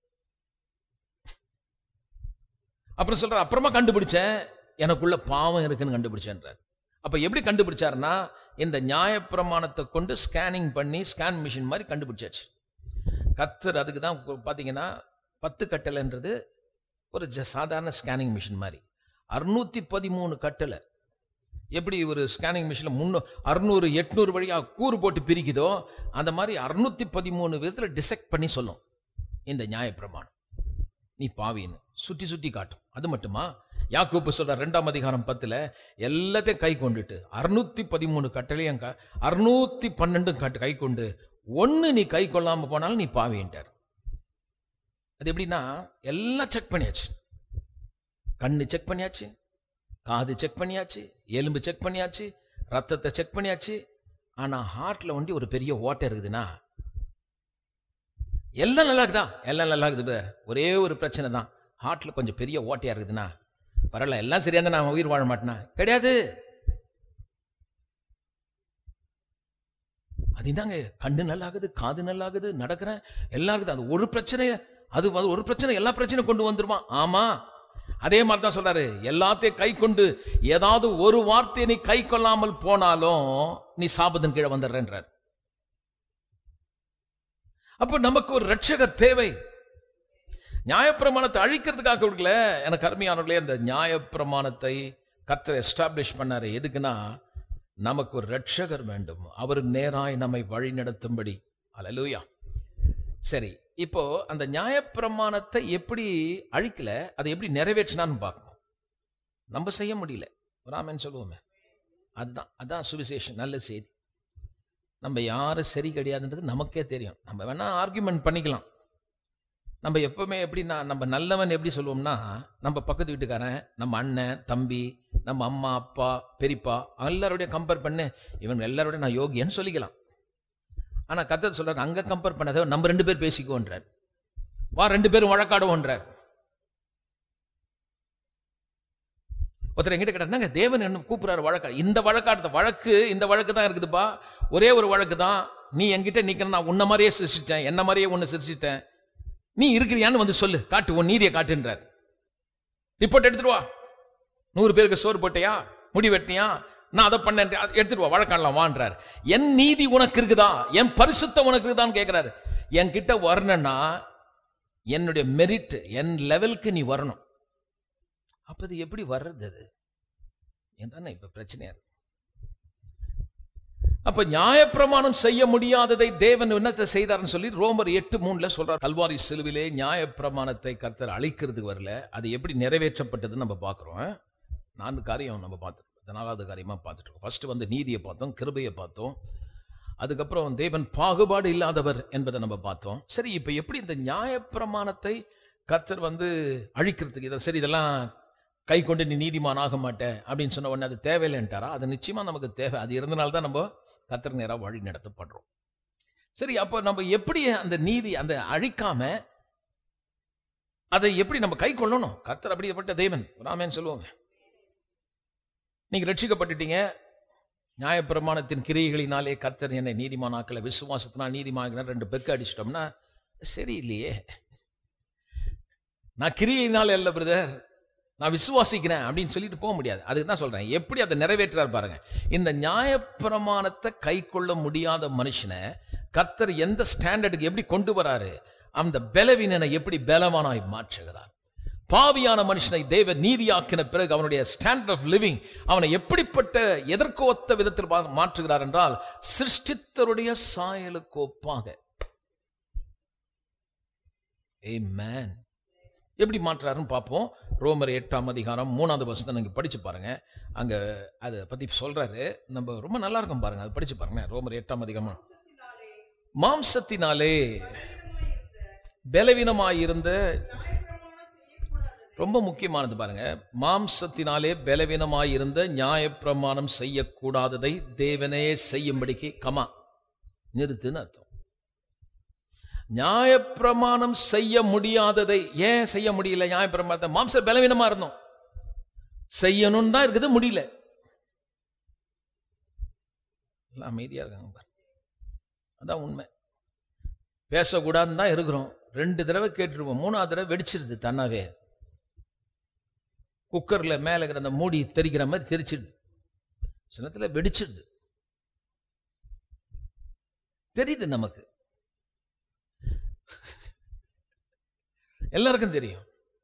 அப்புறம் சொல்ற அப்புறமா கண்டுபிடிச்சேன் எனக்குள்ள பாவம் இருக்குன்னு கண்டுபிடிச்சேன்றார் அப்ப எப்படி கண்டுபிடிச்சாருன்னா இந்த நியாயப்பிரமாணத்தை கொண்டு ஸ்கேனிங் பண்ணி ஸ்கேன் மிஷின் மாதிரி கண்டுபிடிச்சாச்சு கத்தர் அதுக்கு தான் பார்த்தீங்கன்னா பத்து கட்டளைன்றது ஒரு ஜ- சாதாரண ஸ்கேனிங் மிஷின் மாதிரி அறுநூத்தி பதிமூணு கட்டளை எப்படி ஒரு ஸ்கேனிங் மிஷினில் முன்னூ அறுநூறு எட்நூறு வழியாக கூறு போட்டு பிரிக்குதோ அந்த மாதிரி அறுநூத்தி பதிமூணு விதத்தில் டிசெக்ட் பண்ணி சொல்லும் இந்த நியாயப்பிரமாணம் நீ பாவின்னு சுற்றி சுற்றி காட்டும் அது மட்டுமா யாக்கூப்பு சொல்ற ரெண்டாம் அதிகாரம் பத்துல எல்லாத்தையும் கை கொண்டுட்டு அறுநூத்தி பதிமூணு கட்டளையும் க- அறுநூத்தி பன்னெண்டும் கட்டு கை கொண்டு ஒன்னு நீ கை கொள்ளாம போனாலும் நீ பாவின்ட்டார் அது எப்படின்னா எல்லாம் செக் பண்ணியாச்சு கண்ணு செக் பண்ணியாச்சு காது செக் பண்ணியாச்சு எலும்பு செக் பண்ணியாச்சு ரத்தத்தை செக் பண்ணியாச்சு ஆனா ஹார்ட்ல வந்து ஒரு பெரிய ஓட்டை இருக்குதுன்னா எல்லாம் நல்லா இருக்குதா எல்லாம் நல்லா இருக்குது brother. ஒரே ஒரு பிரச்சனை தான் ஹார்ட்ல கொஞ்சம் பெரிய ஓட்டையா இருக்குதுன்னா பரவாயில்ல எல்லாம் சரியா இருந்தா நான் உயிர் வாழ மாட்டேனா கிடையாது அதுதாங்க கண்ணு நல்லாகுது காது நல்லாகுது நடக்கிறேன் எல்லாம் இருக்குது அது ஒரு பிரச்சனை அது வந்து ஒரு பிரச்சனை எல்லா பிரச்சனையும் கொண்டு வந்துருமா ஆமா அதே மாதிரி தான் சொல்றாரு எல்லாத்தையும் கை கொண்டு ஏதாவது ஒரு வார்த்தையை நீ கை கொள்ளாமல் போனாலும் நீ சாபத்தின் கீழே வந்துடுறேன்றார் அப்ப நமக்கு ஒரு ரட்சகர் தேவை நியாயப்பிரமாணத்தை அழிக்கிறதுக்காக கொடுக்கல எனக்கு அருமையானவர்களே அந்த நியாயப்பிரமாணத்தை கர்த்தர் எஸ்டாப்ளிஷ் பண்ணாரு எதுக்குன்னா நமக்கு ஒரு ரட்சகர் வேண்டும் அவர் நேராய் நம்மை வழி நடத்தும்படி அல்லேலூயா சரி இப்போ அந்த நியாயப்பிரமாணத்தை எப்படி அழிக்கல அதை எப்படி நிறைவேற்றினான்னு பார்க்கணும் நம்ம செய்ய முடியல ராமன் சொல்லுவோமே அதுதான் அதான் சுவிசேஷம் நல்ல செய்தி நம்ம யாரும் சரி கிடையாதுன்றது நமக்கே தெரியும் நம்ம வேணா ஆர்குமெண்ட் பண்ணிக்கலாம் நம்ம எப்பவுமே எப்படின்னா நம்ம நல்லவன் எப்படி சொல்லுவோம்னா நம்ம பக்கத்து வீட்டுக்காரன் நம்ம அண்ணன் தம்பி நம்ம அம்மா அப்பா பெரியப்பா எல்லாரோடையும் கம்பேர் பண்ணு இவங்க எல்லாரோடையும் நான் யோகியன்னு சொல்லிக்கலாம் ஆனா கத்தர் சொல்றாரு அங்க கம்பேர் பண்ணாத நம்ம ரெண்டு பேர் பேசிக்குவோன்றார் வா ரெண்டு பேரும் வழக்காடுவோன்றார் ஒருத்தர் எங்கிட்ட கேட்டாங்க தேவன் என்ன கூப்பிடுறாரு வழக்கா இந்த வழக்காடுத வழக்கு இந்த வழக்கு தான் இருக்குதுப்பா ஒரே ஒரு வழக்கு தான் நீ என்கிட்ட நிக்கணும் நான் உன்ன மாதிரியே சிருஷ்டிச்சேன் என்ன மாதிரியே உன்னை சிருஷ்டித்தேன் நீ இருக்கிறியான்னு வந்து சொல்லு காட்டு உன் நீதியை காட்டுன்றார் ரிப்போர்ட் எடுத்துட்டு வா நூறு பேருக்கு சோறு போட்டியா முடி வெட்டியா நான் அதை பண்ணேன் எடுத்துட்டு வா வழக்காடலாம் வான்றார் என் நீதி உனக்கு இருக்குதா என் பரிசுத்தம் உனக்கு இருக்குதான்னு கேட்கிறாரு என்கிட்ட வரணும்னா என்னுடைய மெரிட் என் லெவலுக்கு நீ வரணும் அப்ப இது எப்படி வர்றது அது தானே இப்ப பிரச்சனையா இருக்கு அப்ப நியாயப்பிரமாணம் செய்ய முடியாததை தேவன் என்னத்தை செய்தார்னு சொல்லி ரோமர் எட்டு மூணுல சொல்றார் கல்வாரி சிலுவிலே நியாயப்பிரமாணத்தை கர்த்தர் அழிக்கிறதுக்கு வரல அது எப்படி நிறைவேற்றப்பட்டதுன்னு நம்ம பார்க்கிறோம் நான்கு காரியம் நம்ம பார்த்துருக்கோம் நாலாவது காரியமா பார்த்துட்டு இருக்கோம் ஃபர்ஸ்ட் வந்து நீதியை பார்த்தோம் கிருபையை பார்த்தோம் அதுக்கப்புறம் தேவன் பாகுபாடு இல்லாதவர் என்பதை நம்ம பார்த்தோம் சரி இப்போ எப்படி இந்த நியாயப்பிரமாணத்தை கர்த்தர் வந்து அழிக்கிறதுக்கு இதை சரி இதெல்லாம் கை கொண்டு நீ நீதிமான் ஆக மாட்டே அப்படின்னு சொன்ன உடனே அது தேவையில்லைன்ட்டாரா அது நிச்சயமா நமக்கு தேவை அது இருந்தனால தான் நம்ம கர்த்தர் நேராக வழி நடத்தப்படுறோம் சரி அப்போ நம்ம எப்படி அந்த நீதி அந்த அழிக்காம அதை எப்படி நம்ம கை கொள்ளணும் கர்த்தர் அப்படிப்பட்ட தேவன் ராமேன்னு சொல்லுவோங்க நீங்க ரட்சிக்கப்பட்டுட்டீங்க நியாயப்பிரமாணத்தின் கிரியைகளினாலே கர்த்தர் என்னை நீதிமானாக்கல விசுவாசத்தினால் நீதிமானாக்கினார் ரெண்டு பெக்கு அடிச்சிட்டோம்னா சரி இல்லையே நான் கிரியையினால அல்ல பிரதர் நான் விசுவாசிக்கிறேன் அப்படின்னு சொல்லிட்டு போக முடியாது அதுக்கு தான் சொல்றேன் எப்படி அதை நிறைவேற்றார் பாருங்க இந்த நியாயப்பிரமாணத்தை கை கொள்ள முடியாத மனுஷனை கர்த்தர் எந்த ஸ்டாண்டர்டுக்கு எப்படி கொண்டு வராரு அந்த பலவீனனை எப்படி பலவானாய் மாற்றுகிறார் பாவியான மனுஷனை தேவ நீதியாக்கின பிறகு அவனுடைய ஸ்டாண்டர்ட் ஆஃப் லிவிங் அவனை எப்படிப்பட்ட எதற்கு ஒத்த விதத்தில் மா- மாற்றுகிறார் என்றால் சிருஷ்டித்தருடைய சாயலுக்கு ஒப்பாக Amen. எப்படி மாற்றுறாருன்னு பார்ப்போம் ரோமர் எட்டாம் அதிகாரம் மூணாவது வருஷத்தை நீங்க படிச்சு பாருங்க அங்க அதை பத்தி சொல்றாரு நம்ம ரொம்ப நல்லா இருக்கும் பாருங்க அதை படிச்சு பாருங்க ரோமர் எட்டாம் அதிகாரம் மாம்சத்தினாலே பலவீனமாயிருந்த ரொம்ப முக்கியமானது பாருங்க மாம்சத்தினாலே பலவீனமாயிருந்த நியாயப்பிரமாணம் செய்யக்கூடாததை தேவனே செய்யும்படிக்கு கமா நிறுத்துன்னு அர்த்தம் நியாயப்பிரமாணம் செய்ய முடியாததை ஏன் செய்ய முடியல நியாயப்பிரமாணத்தை மாம்ச பலவீனமா இருந்தோம் செய்யணும்னு தான் இருக்குது முடியல எல்லாம் அமைதியா இருக்காங்க பாரு. அதான் உண்மை பேசக்கூடாதுன்னு தான் இருக்கிறோம் ரெண்டு தடவை கேட்டுருவோம் மூணாவது தடவை வெடிச்சிருது தன்னாவே குக்கர்ல மேல இருக்கிற அந்த மூடி தெரிக்கிற மாதிரி தெரிச்சிடுது சின்னத்துல வெடிச்சிடுது தெரியுது நமக்கு எல்லாருக்கும் தெரியும்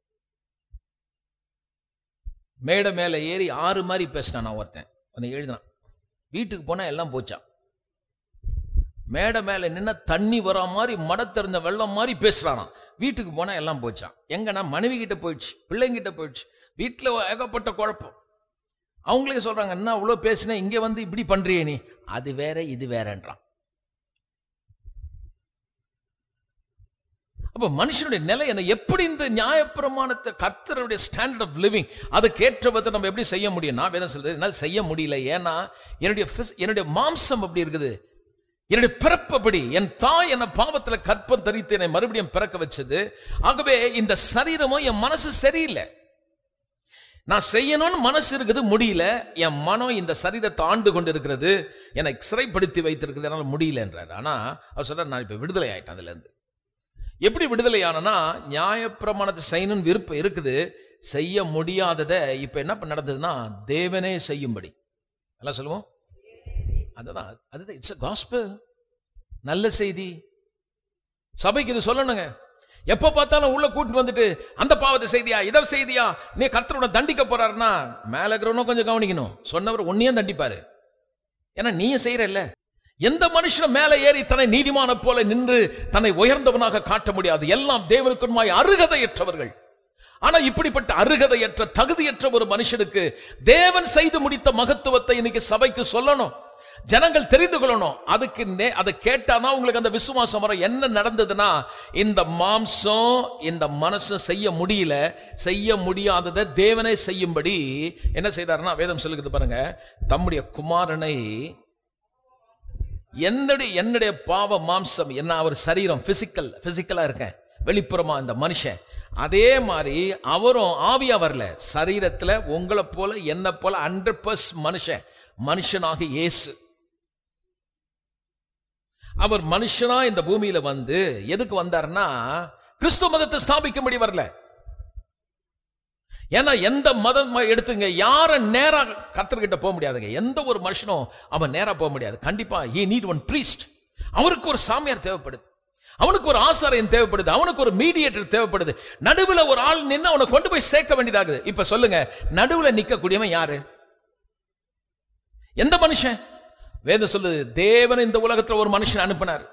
மேடை மேல ஏறி ஆறு மாதிரி பேசினான் நான் ஒருத்தன் அந்த எழுதினான் வீட்டுக்கு போனா எல்லாம் போச்சான் மேடை மேல நின்ன தண்ணி வரா மாதிரி மட திறந்த வெள்ளம் மாதிரி பேசுறானாம் வீட்டுக்கு போனா எல்லாம் போச்சான் எங்கன்னா மனைவி கிட்ட போயிடுச்சு பிள்ளைங்கிட்ட போயிடுச்சு வீட்டுல ஏகப்பட்ட குழப்பம் அவங்களே சொல்றாங்க என்ன அவ்வளோ பேசினேன் இங்க வந்து இப்படி பண்றியே நீ அது வேற இது வேறன்றான் அப்ப மனுஷனுடைய நிலை என்ன எப்படி இந்த நியாயப்பிரமாணத்தை கர்த்தருடைய ஸ்டாண்டர்ட் ஆஃப் லிவிங் அதுக்கு ஏற்றபத்தை நம்ம எப்படி செய்ய முடியும் நான் வேதம் சொல்றது என்னால் செய்ய முடியல ஏன்னா என்னுடைய phys- என்னுடைய மாம்சம் அப்படி இருக்குது என்னுடைய பிறப்பபடி என் தாய் என்ன பாவத்துல கற்பம் தரித்து என்னை மறுபடியும் பிறக்க வச்சது ஆகவே இந்த சரீரமும் என் மனசு சரியில்லை நான் செய்யணும்னு மனசு இருக்குது முடியல என் மனம் இந்த சரீரத்தை ஆண்டு கொண்டு இருக்கிறது என்னை சிறைப்படுத்தி வைத்திருக்கிறது என்னால் முடியலன்றார் ஆனா அவர் சொல்றார் நான் இப்ப விடுதலை ஆயிட்டேன் அதுல இருந்து எப்படி விடுதலை ஆனனா நியாயப்பிரமாணத்தை செய்யணும்னு விருப்பம் இருக்குது செய்ய முடியாததை இப்ப என்ன பண்ண நடந்ததுன்னா தேவனே செய்யும்படி எல்லாம் சொல்லுவோம் அதுதான் அதுதான் இட்ஸ் காஸ்பல் நல்ல செய்தி சபைக்கு இது சொல்லணுங்க எப்ப பார்த்தாலும் உள்ள கூட்டிட்டு வந்துட்டு அந்த பாவத்தை செய்தியா இதை செய்தியா நீ கர்த்தரோட தண்டிக்க போறாருன்னா மேல இருக்கிறவனும் கொஞ்சம் கவனிக்கணும் சொன்னவர் உன்னையும் தண்டிப்பாரு ஏன்னா நீயும் செய்யறல்ல எந்த மனுஷனும் மேலே ஏறி தன்னை நீதிமான போல நின்று தன்னை உயர்ந்தவனாக காட்ட முடியாது எல்லாம் தேவனுக்குமாய் அருகதையற்றவர்கள் ஆனா இப்படிப்பட்ட அருகதையற்ற தகுதியற்ற ஒரு மனுஷனுக்கு தேவன் செய்து முடித்த மகத்துவத்தை இன்னைக்கு சபைக்கு சொல்லணும் ஜனங்கள் தெரிந்து கொள்ளணும் அதுக்கு நே அதை கேட்டாதான் உங்களுக்கு அந்த விசுவாசம் வரும் என்ன நடந்ததுன்னா இந்த மாம்சம் இந்த மனசும் செய்ய முடியல செய்ய முடியாததை தேவனே செய்யும்படி என்ன செய்தாருன்னா வேதம் சொல்லுகிறது பாருங்க தம்முடைய குமாரனை என்னுடைய என்னுடைய பாவ மாம்சம் என்ன அவர் சரீரம் பிசிக்கல் பிசிக்கலா இருக்கேன் வெளிப்புறமா இந்த மனுஷன் அதே மாதிரி அவரும் ஆவியா வரல சரீரத்துல உங்களை போல என்ன போல ஹண்ட்ரட் பர்ஸ் மனுஷன் மனுஷனாக இயேசு அவர் மனுஷனா இந்த பூமியில வந்து எதுக்கு வந்தாருன்னா கிறிஸ்துவ மதத்தை ஸ்தாபிக்கும்படி வரல ஏன்னா எந்த மதம் எடுத்துங்க யார நேரா கத்தர்கிட்ட போக முடியாதுங்க எந்த ஒரு மனுஷனும் அவன் நேரா போக முடியாது கண்டிப்பா he நீட் ஒன் priest அவருக்கு ஒரு சாமியார் தேவைப்படுது அவனுக்கு ஒரு ஆசாரியன் தேவைப்படுது அவனுக்கு ஒரு மீடியேட்டர் தேவைப்படுது நடுவுல ஒரு ஆள் நின்று அவனை கொண்டு போய் சேர்க்க வேண்டியதாகுது இப்ப சொல்லுங்க நடுவுல நிக்கக்கூடியவன் யாரு எந்த மனுஷன் வேதம் சொல்லுது தேவன் இந்த உலகத்துல ஒரு மனுஷன் அனுப்பினார்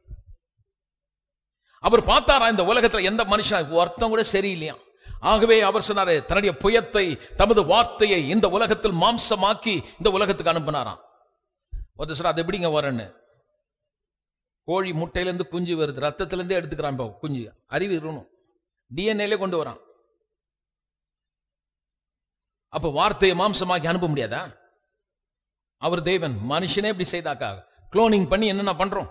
அவர் பார்த்தாரா இந்த உலகத்துல எந்த மனுஷன் ஒருத்தன் கூட சரியில்லையா ஆகவே அவர் சொன்னாரு தன்னுடைய புயத்தை தமது வார்த்தையை இந்த உலகத்தில் மாம்சமாக்கி இந்த உலகத்துக்கு அனுப்பினாராம் ஒருத்தர் சார் அது எப்படிங்க வரேன்னு கோழி முட்டையிலேருந்து குஞ்சு வருது ரத்தத்திலேருந்தே எடுத்துக்கிறான் இப்போ குஞ்சு அறிவு இருக்கணும் டிஎன்ஏலே கொண்டு வரான் அப்ப வார்த்தையை மாம்சமாக்கி அனுப்ப முடியாதா அவர் தேவன் மனுஷனே இப்படி செய்தாக்கா குளோனிங் பண்ணி என்னென்ன பண்றோம்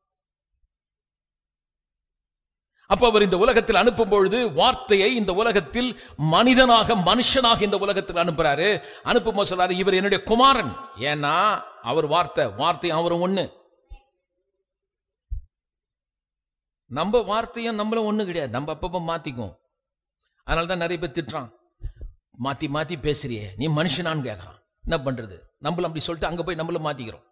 அப்ப அவர் இந்த உலகத்தில் அனுப்பும் பொழுது வார்த்தையை இந்த உலகத்தில் மனிதனாக மனுஷனாக இந்த உலகத்தில் அனுப்புறாரு அனுப்பும் சொல்றாரு இவர் என்னுடைய குமாரன் ஏன்னா அவர் வார்த்தை வார்த்தை அவரும் ஒண்ணு நம்ம வார்த்தையும் நம்மளும் ஒண்ணு கிடையாது நம்ம அப்பப்ப மாத்திக்கும் அதனால தான் நிறைய பேர் திட்டுறான் மாத்தி மாத்தி பேசுறியே நீ மனுஷனான்னு கேட்கறான் என்ன பண்றது நம்மளும் அப்படி சொல்லிட்டு அங்க போய் நம்மளும் மாத்திக்கிறோம்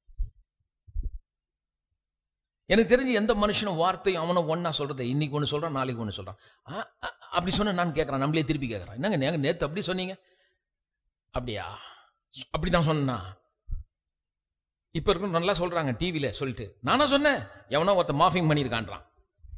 எனக்கு தெரிஞ்சு எந்த மனுஷனும் வார்த்தையும் அவனும் ஒண்ணா சொல்றதை இன்னைக்கு ஒன்று சொல்றான் நாளைக்கு ஒன்று சொல்றான் ஆ, ஆ, அப்படி சொன்ன நான் கேட்கறான் நம்மளே திருப்பி கேட்கறான் என்னங்க நேங்க நேத்து அப்படி சொன்னீங்க அப்படியா அப்படிதான் சொன்னா இப்ப இருக்கும் நல்லா சொல்றாங்க டிவியில சொல்லிட்டு நானா சொன்னேன் எவனோ ஒருத்த மாஃபிங் பண்ணியிருக்கான்றான்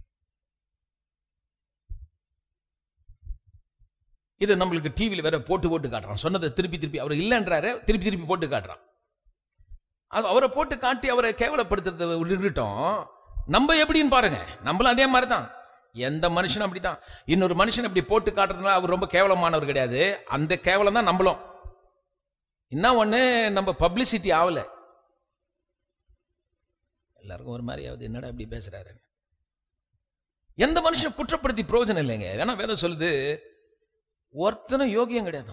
இது நம்மளுக்கு டிவியில் வேற போட்டு போட்டு காட்டுறான் சொன்னதை திருப்பி திருப்பி அவர் இல்லைன்றாரு திருப்பி திருப்பி போட்டு காட்டுறான் அது அவரை போட்டு காட்டி அவரை கேவலப்படுத்துறத விட்டுட்டோம் நம்ம எப்படின்னு பாருங்க நம்மளும் அதே மாதிரி தான் எந்த மனுஷனும் அப்படித்தான் இன்னொரு மனுஷன் இப்படி போட்டு காட்டுறதுனால அவர் ரொம்ப கேவலமானவர் கிடையாது அந்த கேவலம் தான் நம்மளும் என்ன ஒண்ணு நம்ம பப்ளிசிட்டி ஆகல எல்லாருக்கும் ஒரு மாதிரியாவது என்னடா இப்படி பேசுறாரு எந்த மனுஷன் குற்றப்படுத்தி பிரயோஜனம் இல்லைங்க வேணா வேதம் சொல்லுது ஒருத்தனும் யோகியம் கிடையாது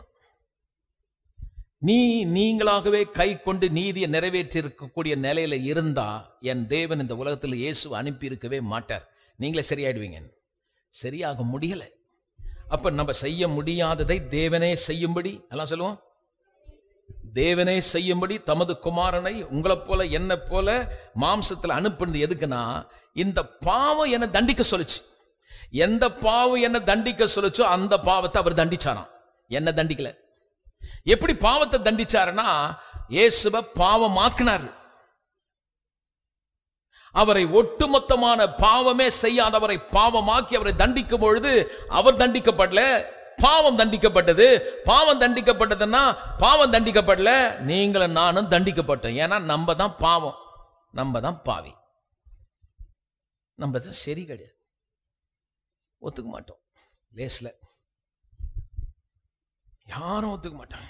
நீ நீங்களாகவே கை கொண்டு நீதியை நிறைவேற்றி இருக்கக்கூடிய நிலையில இருந்தா என் தேவன் இந்த உலகத்தில் இயேசு அனுப்பி இருக்கவே மாட்டார் நீங்களே சரியாயிடுவீங்க சரியாக முடியல அப்ப நம்ம செய்ய முடியாததை தேவனே செய்யும்படி எல்லாம் சொல்லுவோம் தேவனே செய்யும்படி தமது குமாரனை உங்களைப் போல என்ன போல மாம்சத்தில் அனுப்புனது எதுக்குன்னா இந்த பாவம் என்னை தண்டிக்க சொல்லுச்சு எந்த பாவம் என்ன தண்டிக்க சொல்லுச்சோ அந்த பாவத்தை அவர் தண்டிச்சாராம் என்ன தண்டிக்கல எப்படி பாவத்தை தண்டிச்சாருன்னா இயேசுவ பாவமாக்குனாரு அவரை ஒட்டுமொத்தமான பாவமே செய்யாதவரை பாவமாக்கி அவரை தண்டிக்கும் பொழுது அவர் தண்டிக்கப்படல பாவம் தண்டிக்கப்பட்டது பாவம் தண்டிக்கப்பட்டதுன்னா பாவம் தண்டிக்கப்படல நீங்களும் நானும் தண்டிக்கப்பட்டோம் ஏன்னா நம்ம தான் பாவம் நம்ம தான் பாவி நம்ம தான் சரி கிடையாது ஒத்துக்க மாட்டோம் லேஸ்ல யாரும் ஒத்துக்க மாட்டாங்க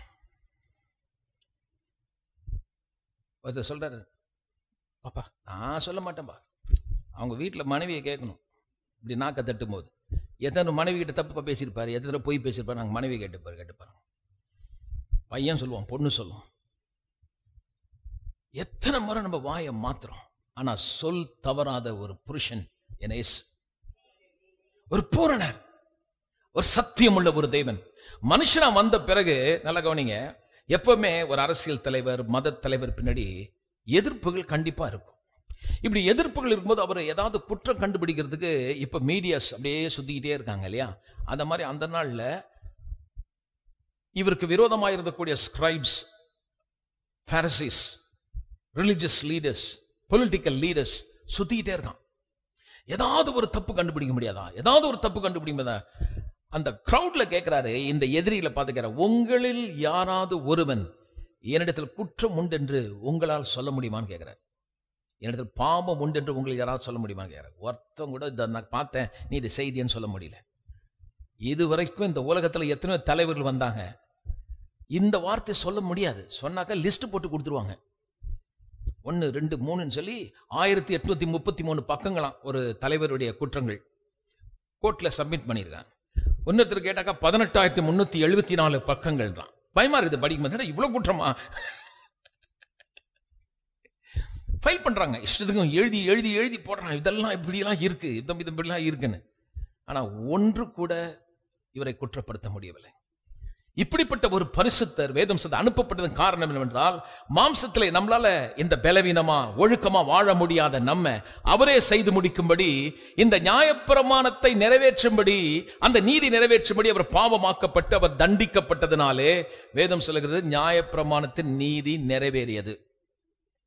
ஒருத்தர் சொல்றாரு பாப்பா நான் சொல்ல மாட்டேன்பா அவங்க வீட்டில் மனைவியை கேட்கணும் இப்படி நாக்க தட்டும் போது எத்தனை மனைவி கிட்ட தப்பு பேசியிருப்பாரு எத்தனை பொய் பேசியிருப்பாரு நாங்கள் மனைவி கேட்டுப்பாரு கேட்டுப்பாரு பையன் சொல்லுவான் பொண்ணு சொல்லுவான் எத்தனை முறை நம்ம வாயை மாத்துறோம் ஆனா சொல் தவறாத ஒரு புருஷன் என இயேசு ஒரு பூரணர் ஒரு சத்தியமுள்ள ஒரு தேவன் மனுஷனா வந்த பிறகு நல்லா கவனிங்க எப்பவுமே ஒரு அரசியல் தலைவர் மத தலைவர் பின்னாடி எதிர்ப்புகள் கண்டிப்பா இருக்கும் இப்படி எதிர்ப்புகள் இருக்கும்போது அவர் ஏதாவது குற்றம் கண்டுபிடிக்கிறதுக்கு இப்ப மீடியாஸ் அப்படியே சுத்திக்கிட்டே இருக்காங்க இல்லையா அந்த மாதிரி அந்த நாள்ல இவருக்கு விரோதமாக இருந்தக்கூடிய scribes Pharisees religious leaders political leaders சுத்திக்கிட்டே இருக்கான் ஏதாவது ஒரு தப்பு கண்டுபிடிக்க முடியாதா ஏதாவது ஒரு தப்பு கண்டுபிடிக்க முடியாதா அந்த கிரவுட்ல கேட்கிறாரு இந்த எதிரியில பாத்துக்கிற உங்களில் யாராவது ஒருவன் என்னிடத்தில் குற்றம் உண்டென்று உங்களால் சொல்ல முடியுமான்னு கேட்கிறார் என்னிடத்தில் பாவம் உண்டென்று உங்களுக்கு யாராவது சொல்ல முடியுமான்னு கேட்கிறார் ஒருத்தன் கூட இதை நான் பார்த்தேன் நீ இது செய்தின்னு சொல்ல முடியல இதுவரைக்கும் இந்த உலகத்துல எத்தனையோ தலைவர்கள் வந்தாங்க இந்த வார்த்தை சொல்ல முடியாது சொன்னாக்கா லிஸ்ட் போட்டு கொடுத்துருவாங்க ஒன்று ரெண்டு மூணுன்னு சொல்லி ஆயிரத்தி எட்நூத்தி முப்பத்தி மூணு பக்கங்களாம் ஒரு தலைவருடைய குற்றங்கள் கோர்ட்டில் சப்மிட் பண்ணியிருக்காங்க இன்னொருத்தர் கேட்டாக்கா பதினெட்டாயிரத்தி முந்நூற்றி எழுபத்தி நாலு பக்கங்கள் தான் பயமா இருக்குது படிக்கும் போது இவ்வளோ குற்றமா ஃபைல் பண்றாங்க இஷ்டத்துக்கும் எழுதி எழுதி எழுதி போடுறாங்க இதெல்லாம் இப்படியெல்லாம் இருக்கு இதம் இது இப்படிலாம் இருக்குன்னு ஆனா ஒன்று கூட இவரை குற்றப்படுத்த முடியவில்லை இப்படிப்பட்ட ஒரு பரிசுத்தர் வேதம் சொல்ல அனுப்பப்பட்டதன் காரணம் என்னவென்றால் மாம்சத்திலே நம்மளால இந்த பலவீனமா ஒழுக்கமா வாழ முடியாத நம்ம அவரே செய்து முடிக்கும்படி இந்த நியாயப்பிரமாணத்தை நிறைவேற்றும்படி அந்த நீதி நிறைவேற்றும்படி அவர் பாவமாக்கப்பட்டு அவர் தண்டிக்கப்பட்டதினாலே வேதம் சொல்லுகிறது நியாயப்பிரமாணத்தின் நீதி நிறைவேறியது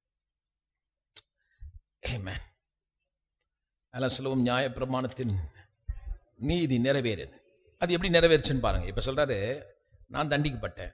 Amen. அதெல்லாம் சொல்லுவோம் நியாயப்பிரமாணத்தின் நீதி நிறைவேறுது அது எப்படி நிறைவேறுச்சுன்னு பாருங்க இப்ப சொல்றாரு நான் தண்டிக்கப்பட்டேன்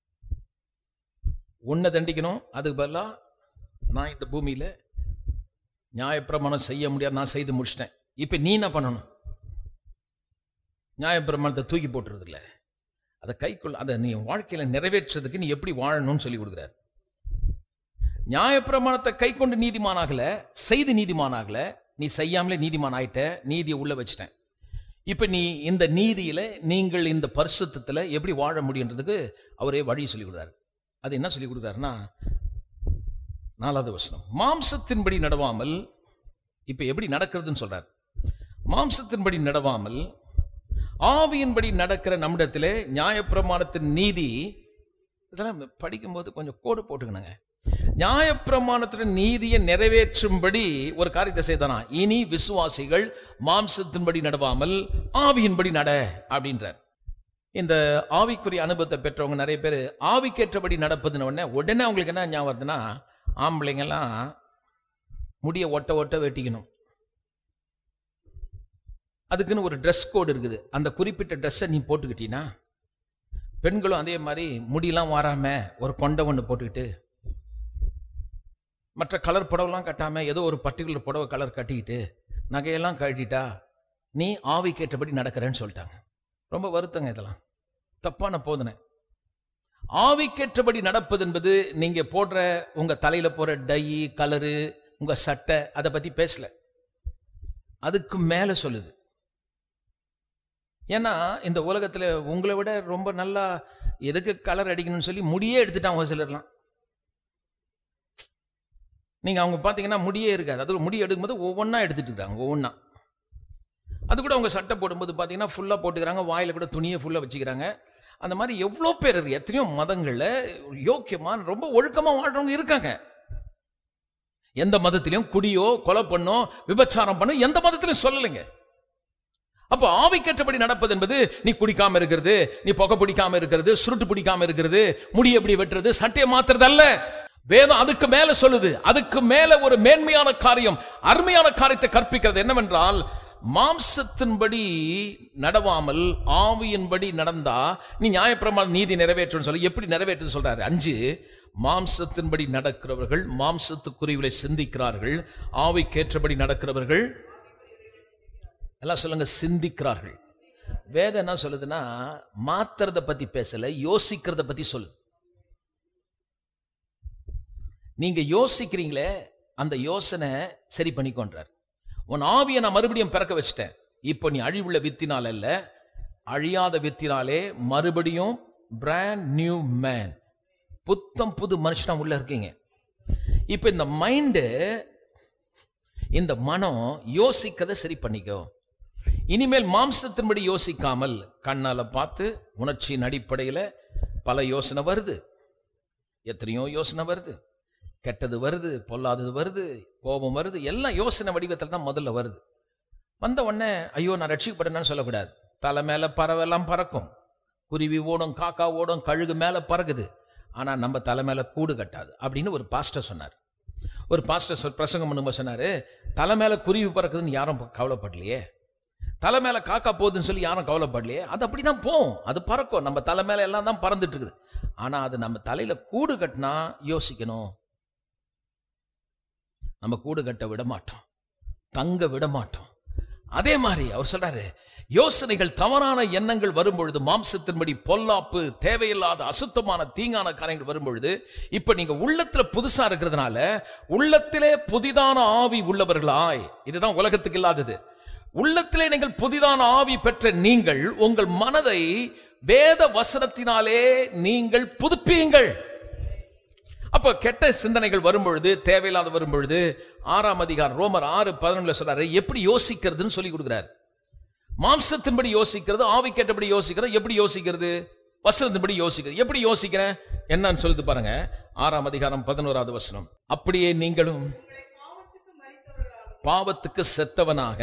உன்னை தண்டிக்கணும் அதுக்கு பதிலா நான் இந்த பூமியில நியாயப்பிரமாணம் செய்ய முடியாது நான் செய்து முடிச்சிட்டேன் இப்ப நீ என்ன பண்ணணும் நியாயப்பிரமாணத்தை தூக்கி போட்டுறது இல்ல அதை கைக்குள்ள அதை நீ வாழ்க்கையில நிறைவேற்றுறதுக்கு நீ எப்படி வாழணும்னு சொல்லி கொடுக்குறாரு நியாயப்பிரமாணத்தை கை கொண்டு நீதிமானாகல செய்து நீதிமானாகல நீ செய்யாமலே நீதிமான் ஆயிட்ட நீதியை உள்ள வச்சிட்டேன் இப்ப நீ இந்த நீதியில நீங்கள் இந்த பரிசுத்தத்துல எப்படி வாழ முடியுன்றதுக்கு அவரே வழி சொல்லி கொடுக்குறாரு அது என்ன சொல்லி கொடுக்குறாருன்னா நாலாவது வசனம் மாம்சத்தின்படி நடவாமல் இப்ப எப்படி நடக்கிறதுன்னு சொல்றார் மாம்சத்தின்படி நடவாமல் ஆவியின்படி நடக்கிற நம்மிடத்திலே நியாயப்பிரமாணத்தின் நீதி இதெல்லாம் படிக்கும்போது கொஞ்சம் கோடு போட்டுக்கணுங்க நியாயப்பிரமாணத்தின் நீதியை நிறைவேற்றும்படி ஒரு காரியத்தை செய்தானா இனி விசுவாசிகள் மாம்சத்தின்படி நடவாமல் ஆவியின்படி நட அப்படின்றார் இந்த ஆவிக்குரிய அனுபவத்தை பெற்றவங்க நிறைய பேர் ஆவிக்கேற்றபடி நடப்பதுன்னு உடனே உடனே அவங்களுக்கு என்ன ஞாபகம் வருதுன்னா ஆம்பளைங்கெல்லாம் முடிய ஒட்ட ஒட்ட வெட்டிக்கணும் அதுக்குன்னு ஒரு ட்ரெஸ் கோடு இருக்குது அந்த குறிப்பிட்ட ட்ரெஸ்ஸை நீ போட்டுக்கிட்டீன்னா பெண்களும் அதே மாதிரி முடியெல்லாம் வாராம ஒரு கொண்டை ஒன்று போட்டுக்கிட்டு மற்ற கலர் புடவைலாம் கட்டாம ஏதோ ஒரு பர்டிகுலர் புடவை கலர் கட்டிக்கிட்டு நகையெல்லாம் கழட்டிட்டா நீ ஆவிக்கேற்றபடி நடக்கிறேன்னு சொல்லிட்டாங்க ரொம்ப வருத்தங்க இதெல்லாம் தப்பான போதனை ஆவிக்கேற்றபடி நடப்பது என்பது நீங்க போடுற உங்க தலையில போற டை கலரு உங்க சட்டை அதை பத்தி பேசல அதுக்கு மேல சொல்லுது ஏன்னா இந்த உலகத்துல உங்களை விட ரொம்ப நல்லா எதுக்கு கலர் அடிக்கணும்னு சொல்லி முடியே எடுத்துட்டாங்க ஒரு சிலர்லாம் நீங்க அவங்க பாத்தீங்கன்னா முடியே இருக்காது அது முடி எடுக்கும்போது ஒவ்வொன்றா எடுத்துட்டு இருக்காங்க ஒவ்வொன்றா அது கூட அவங்க சட்டை போடும்போது பார்த்தீங்கன்னா ஃபுல்லாக போட்டுக்கிறாங்க வாயில கூட துணியை ஃபுல்லாக வச்சுக்கிறாங்க அந்த மாதிரி எவ்வளோ பேர் இருக்கு எத்தனையோ மதங்களில் யோக்கியமான ரொம்ப ஒழுக்கமாக வாழ்றவங்க இருக்காங்க எந்த மதத்திலையும் குடியோ கொலை பண்ணோ விபச்சாரம் பண்ணோ எந்த மதத்திலையும் சொல்லலைங்க அப்போ ஆவிக்கற்றபடி நடப்பது என்பது நீ குடிக்காம இருக்கிறது நீ புகை பிடிக்காம இருக்கிறது சுருட்டு பிடிக்காம இருக்கிறது முடி எப்படி வெட்டுறது சட்டையை மாத்துறது அல்ல வேதம் அதுக்கு மேல சொல்லுது அதுக்கு மேல ஒரு மேன்மையான காரியம் அருமையான காரியத்தை கற்பிக்கிறது என்னவென்றால் மாம்சத்தின்படி நடவாமல் ஆவியின்படி நடந்தா நீ நியாயப்பிரமாண நீதி நிறைவேற்றுன்னு சொல்லி எப்படி நிறைவேற்று சொல்றாரு அஞ்சு மாம்சத்தின்படி நடக்கிறவர்கள் மாம்சத்துக்குரியவளை சிந்திக்கிறார்கள் ஆவிக்கேற்றபடி நடக்கிறவர்கள் எல்லாம் சொல்லுங்க சிந்திக்கிறார்கள் வேதம் என்ன சொல்லுதுன்னா மாத்துறத பத்தி பேசல யோசிக்கிறத பத்தி சொல்லுது நீங்க யோசிக்கிறீங்களே அந்த யோசனை சரி பண்ணிக்கொன்றார் உன் ஆவியை நான் மறுபடியும் பிறக்க வச்சிட்டேன் இப்போ நீ அழிவுள்ள வித்தினால் அல்ல அழியாத வித்தினாலே மறுபடியும் பிராண்ட் நியூ மேன் புத்தம் புது மனுஷனா உள்ள இருக்கீங்க இப்போ இந்த மைண்டு இந்த மனம் யோசிக்கதை சரி பண்ணிக்கோ இனிமேல் மாம்சத்தின்படி யோசிக்காமல் கண்ணால பார்த்து உணர்ச்சியின் அடிப்படையில் பல யோசனை வருது எத்தனையோ யோசனை வருது கெட்டது வருது பொல்லாதது வருது கோபம் வருது எல்லாம் யோசனை வடிவத்தில் தான் முதல்ல வருது வந்த உடனே ஐயோ நான் ரட்சிக்கப்படணும்னு சொல்லக்கூடாது தலை மேல பறவைலாம் பறக்கும் குருவி ஓடும் காக்கா ஓடும் கழுகு மேல பறக்குது ஆனா நம்ம தலை மேல கூடு கட்டாது அப்படின்னு ஒரு பாஸ்டர் சொன்னார் ஒரு பாஸ்டர் சொல் பிரசங்கம் பண்ணும்போது சொன்னாரு தலை மேல குருவி பறக்குதுன்னு யாரும் கவலைப்படலையே தலை மேல காக்கா போகுதுன்னு சொல்லி யாரும் கவலைப்படலையே அது அப்படிதான் போகும் அது பறக்கும் நம்ம தலை மேல எல்லாம் தான் பறந்துட்டு இருக்குது ஆனா அது நம்ம தலையில கூடு கட்டினா யோசிக்கணும் நம்ம கூடு கட்ட விட மாட்டோம் தங்க விட மாட்டோம் அதே மாதிரி அவர் சொல்றாரு யோசனைகள் தவறான எண்ணங்கள் வரும்பொழுது மாம்சத்தின்படி பொல்லாப்பு தேவையில்லாத அசுத்தமான தீங்கான காரியங்கள் வரும்பொழுது இப்ப நீங்க உள்ளத்துல புதுசா இருக்கிறதுனால உள்ளத்திலே புதிதான ஆவி உள்ளவர்களாய் இதுதான் உலகத்துக்கு இல்லாதது உள்ளத்திலே நீங்கள் புதிதான ஆவி பெற்ற நீங்கள் உங்கள் மனதை வேத வசனத்தினாலே நீங்கள் புதுப்பியுங்கள் அப்ப கெட்ட சிந்தனைகள் வரும்பொழுது தேவையில்லாத வரும்பொழுது ஆறாம் அதிகாரம் ரோமர் ஆறு பதினொன்றுல சொல்றாரு எப்படி யோசிக்கிறதுன்னு சொல்லி கொடுக்குறாரு மாம்சத்தின்படி யோசிக்கிறது ஆவி கேட்டபடி யோசிக்கிறது எப்படி யோசிக்கிறது வசனத்தின்படி யோசிக்கிறது எப்படி யோசிக்கிறேன் என்னன்னு சொல்லுது பாருங்க ஆறாம் அதிகாரம் பதினோராவது வசனம் அப்படியே நீங்களும் பாவத்துக்கு செத்தவனாக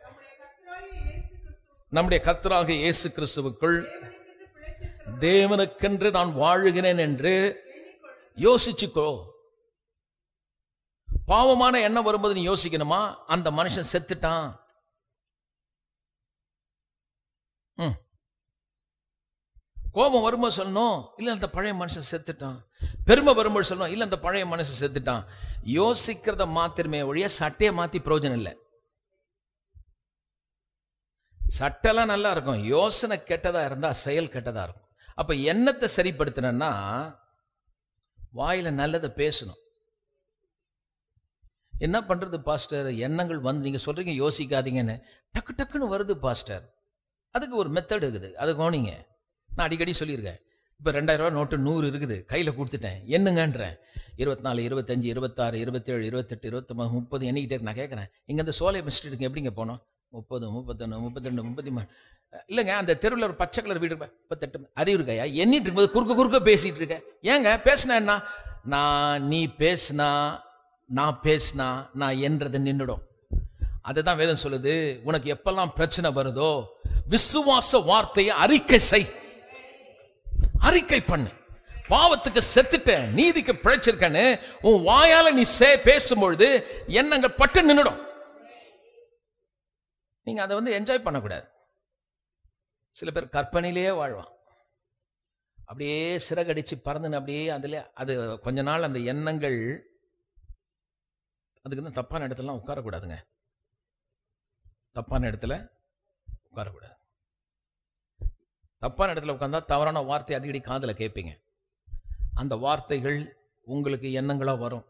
நம்முடைய கர்த்தராக இயேசு கிறிஸ்துவுக்குள் தேவனுக்கென்று நான் வாழுகிறேன் என்று யோசிச்சுக்கோ பாவமான எண்ணம் வரும்போது நீ யோசிக்கணுமா அந்த மனுஷன் செத்துட்டான் ம். கோபம் வரும்போது சொல்லணும் இல்ல அந்த பழைய மனுஷன் செத்துட்டான் பெருமை வரும்போது சொல்லணும் இல்ல அந்த பழைய மனுஷன் செத்துட்டான் யோசிக்கிறத மாத்திரமே ஒழிய சட்டையை மாத்தி பிரயோஜனம் இல்லை சட்டெல்லாம் நல்லா இருக்கும் யோசனை கெட்டதா இருந்தா செயல் கெட்டதா இருக்கும் அப்ப எண்ணத்தை சரிப்படுத்தணும்னா வாயில நல்லதை பேசணும் என்ன பண்றது பாஸ்டர் எண்ணங்கள் வந்து நீங்க சொல்றீங்க யோசிக்காதீங்கன்னு டக்கு டக்குன்னு வருது பாஸ்டர் அதுக்கு ஒரு மெத்தட் இருக்குது அது கவனிங்க நான் அடிக்கடி சொல்லியிருக்கேன் இப்போ ரெண்டாயிரம் ரூபா நோட்டு நூறு இருக்குது கையில் கொடுத்துட்டேன் என்னங்கன்றேன் இருபத்தி நாலு இருபத்தஞ்சு இருபத்தாறு இருபத்தேழு இருபத்தெட்டு இருபத்தொம்பது முப்பது எண்ணிக்கிட்டே இருக்கு. நான் கேட்குறேன் இங்கே இந்த சோலை மிஸ்டேட்டுக்கு எப்படிங்க போனோம் முப்பது முப்பத்தொன்று முப்பத்திரெண்டு முப்பத்தி மூணு இல்லைங்க அந்த தெருவில் ஒரு பச்சை கலர் வீடு இருக்கு. முப்பத்தெட்டு அறிவு இருக்கையா எண்ணிட்டு இருக்கும்போது குறுக்க குறுக்க பேசிட்டு இருக்க ஏங்க பேசினா என்ன நான் நீ பேசினா நான் பேசினா நான் என்றது நின்றுடும் அதுதான் வேதம் சொல்லுது உனக்கு எப்பெல்லாம் பிரச்சனை வருதோ விசுவாச வார்த்தையை அறிக்கை செய் அறிக்கை பண்ணு பாவத்துக்கு செத்துட்டேன் நீதிக்கு பிழைச்சிருக்கேன்னு உன் வாயால நீ சே பேசும்பொழுது எண்ணங்கள் பட்டு நின்னுடும் நீங்க அதை வந்து என்ஜாய் பண்ணக்கூடாது சில பேர் கற்பனையிலேயே வாழ்வான் அப்படியே சிறகடிச்சு பறந்துன்னு அப்படியே அதுல அது கொஞ்ச நாள் அந்த எண்ணங்கள் அதுக்கு வந்து தப்பான இடத்துலலாம் உட்காரக்கூடாதுங்க தப்பான இடத்துல உட்காரக்கூடாது தப்பான இடத்துல உட்காந்தா தவறான வார்த்தை அடிக்கடி காதுல கேட்பீங்க அந்த வார்த்தைகள் உங்களுக்கு எண்ணங்களா வரும்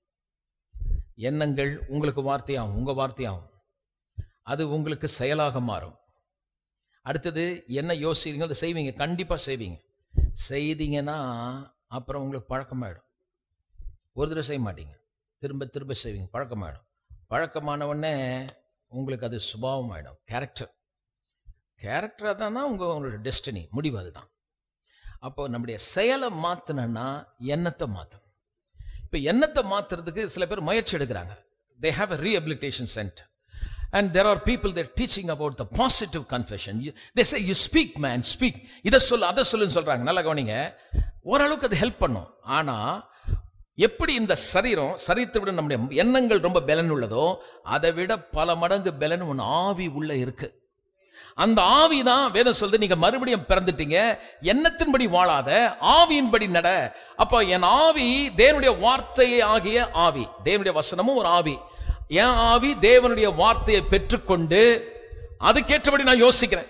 எண்ணங்கள் உங்களுக்கு வார்த்தையாகும் உங்க வார்த்தையாகும் அது உங்களுக்கு செயலாக மாறும் அடுத்தது என்ன யோசிக்கிறீங்க அதை செய்வீங்க கண்டிப்பா செய்வீங்க செய்தீங்கன்னா அப்புறம் உங்களுக்கு பழக்கமாயிடும் ஒரு தடவை செய்ய மாட்டீங்க திரும்ப திரும்ப செய்வீங்க பழக்கமாயிடும் பழக்கமான உடனே உங்களுக்கு அது சுபாவம் ஆயிடும் கேரக்டர் கேரக்டராக தான் உங்கள் உங்களோட டெஸ்டினி முடிவு அதுதான் அப்போ நம்முடைய செயலை மாற்றினா எண்ணத்தை மாற்றணும் இப்போ எண்ணத்தை மாற்றுறதுக்கு சில பேர் முயற்சி எடுக்கிறாங்க they have a rehabilitation centre and there are people they're teaching about the positive confession they say you speak man speak இதை சொல்லு அதை சொல்லுன்னு சொல்கிறாங்க நல்லா கவனிங்க ஓரளவுக்கு அது ஹெல்ப் பண்ணும் ஆனால் எப்படி இந்த சரீரம் சரீரத்தை விட நம்முடைய எண்ணங்கள் ரொம்ப பலன் உள்ளதோ அதை விட பல மடங்கு பலன் ஒன்று ஆவி உள்ள இருக்கு அந்த ஆவி தான் வேதம் சொல்றது நீங்க மறுபடியும் பிறந்துட்டீங்க எண்ணத்தின்படி வாழாத ஆவியின்படி நட அப்போ என் ஆவி தேவனுடைய வார்த்தையை ஆகிய ஆவி தேவனுடைய வசனமும் ஒரு ஆவி என் ஆவி தேவனுடைய வார்த்தையை பெற்றுக்கொண்டு அதுக்கேற்றபடி நான் யோசிக்கிறேன்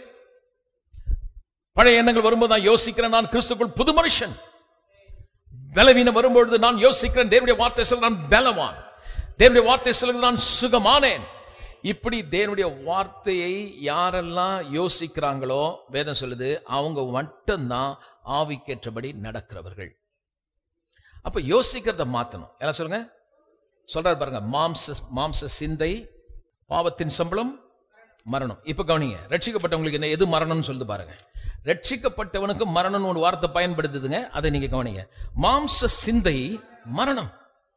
பழைய எண்ணங்கள் வரும்போது நான் யோசிக்கிறேன் நான் கிறிஸ்துக்குள் புது மனுஷன் பலவீனம் வரும்பொழுது நான் யோசிக்கிறேன் தேவனுடைய வார்த்தை சொல்ல நான் பலவான் தேவனுடைய வார்த்தை சொல்ல நான் சுகமானேன் இப்படி தேவனுடைய வார்த்தையை யாரெல்லாம் யோசிக்கிறாங்களோ வேதம் சொல்லுது அவங்க மட்டும்தான் ஆவிக்கேற்றபடி நடக்கிறவர்கள் அப்ப யோசிக்கிறத மாத்தணும் எல்லாம் சொல்லுங்க சொல்றாரு பாருங்க மாம்ச மாம்ச சிந்தை பாவத்தின் சம்பளம் மரணம் இப்ப கவனிங்க ரட்சிக்கப்பட்டவங்களுக்கு என்ன எது மரணம்னு சொல்லுது பாருங்க ரட்சிக்கப்பட்டவனுக்கு மரணம்னு ஒரு வார்த்தை பயன்படுத்துதுங்க அதை நீங்க கவனிங்க மாம்ச சிந்தை மரணம்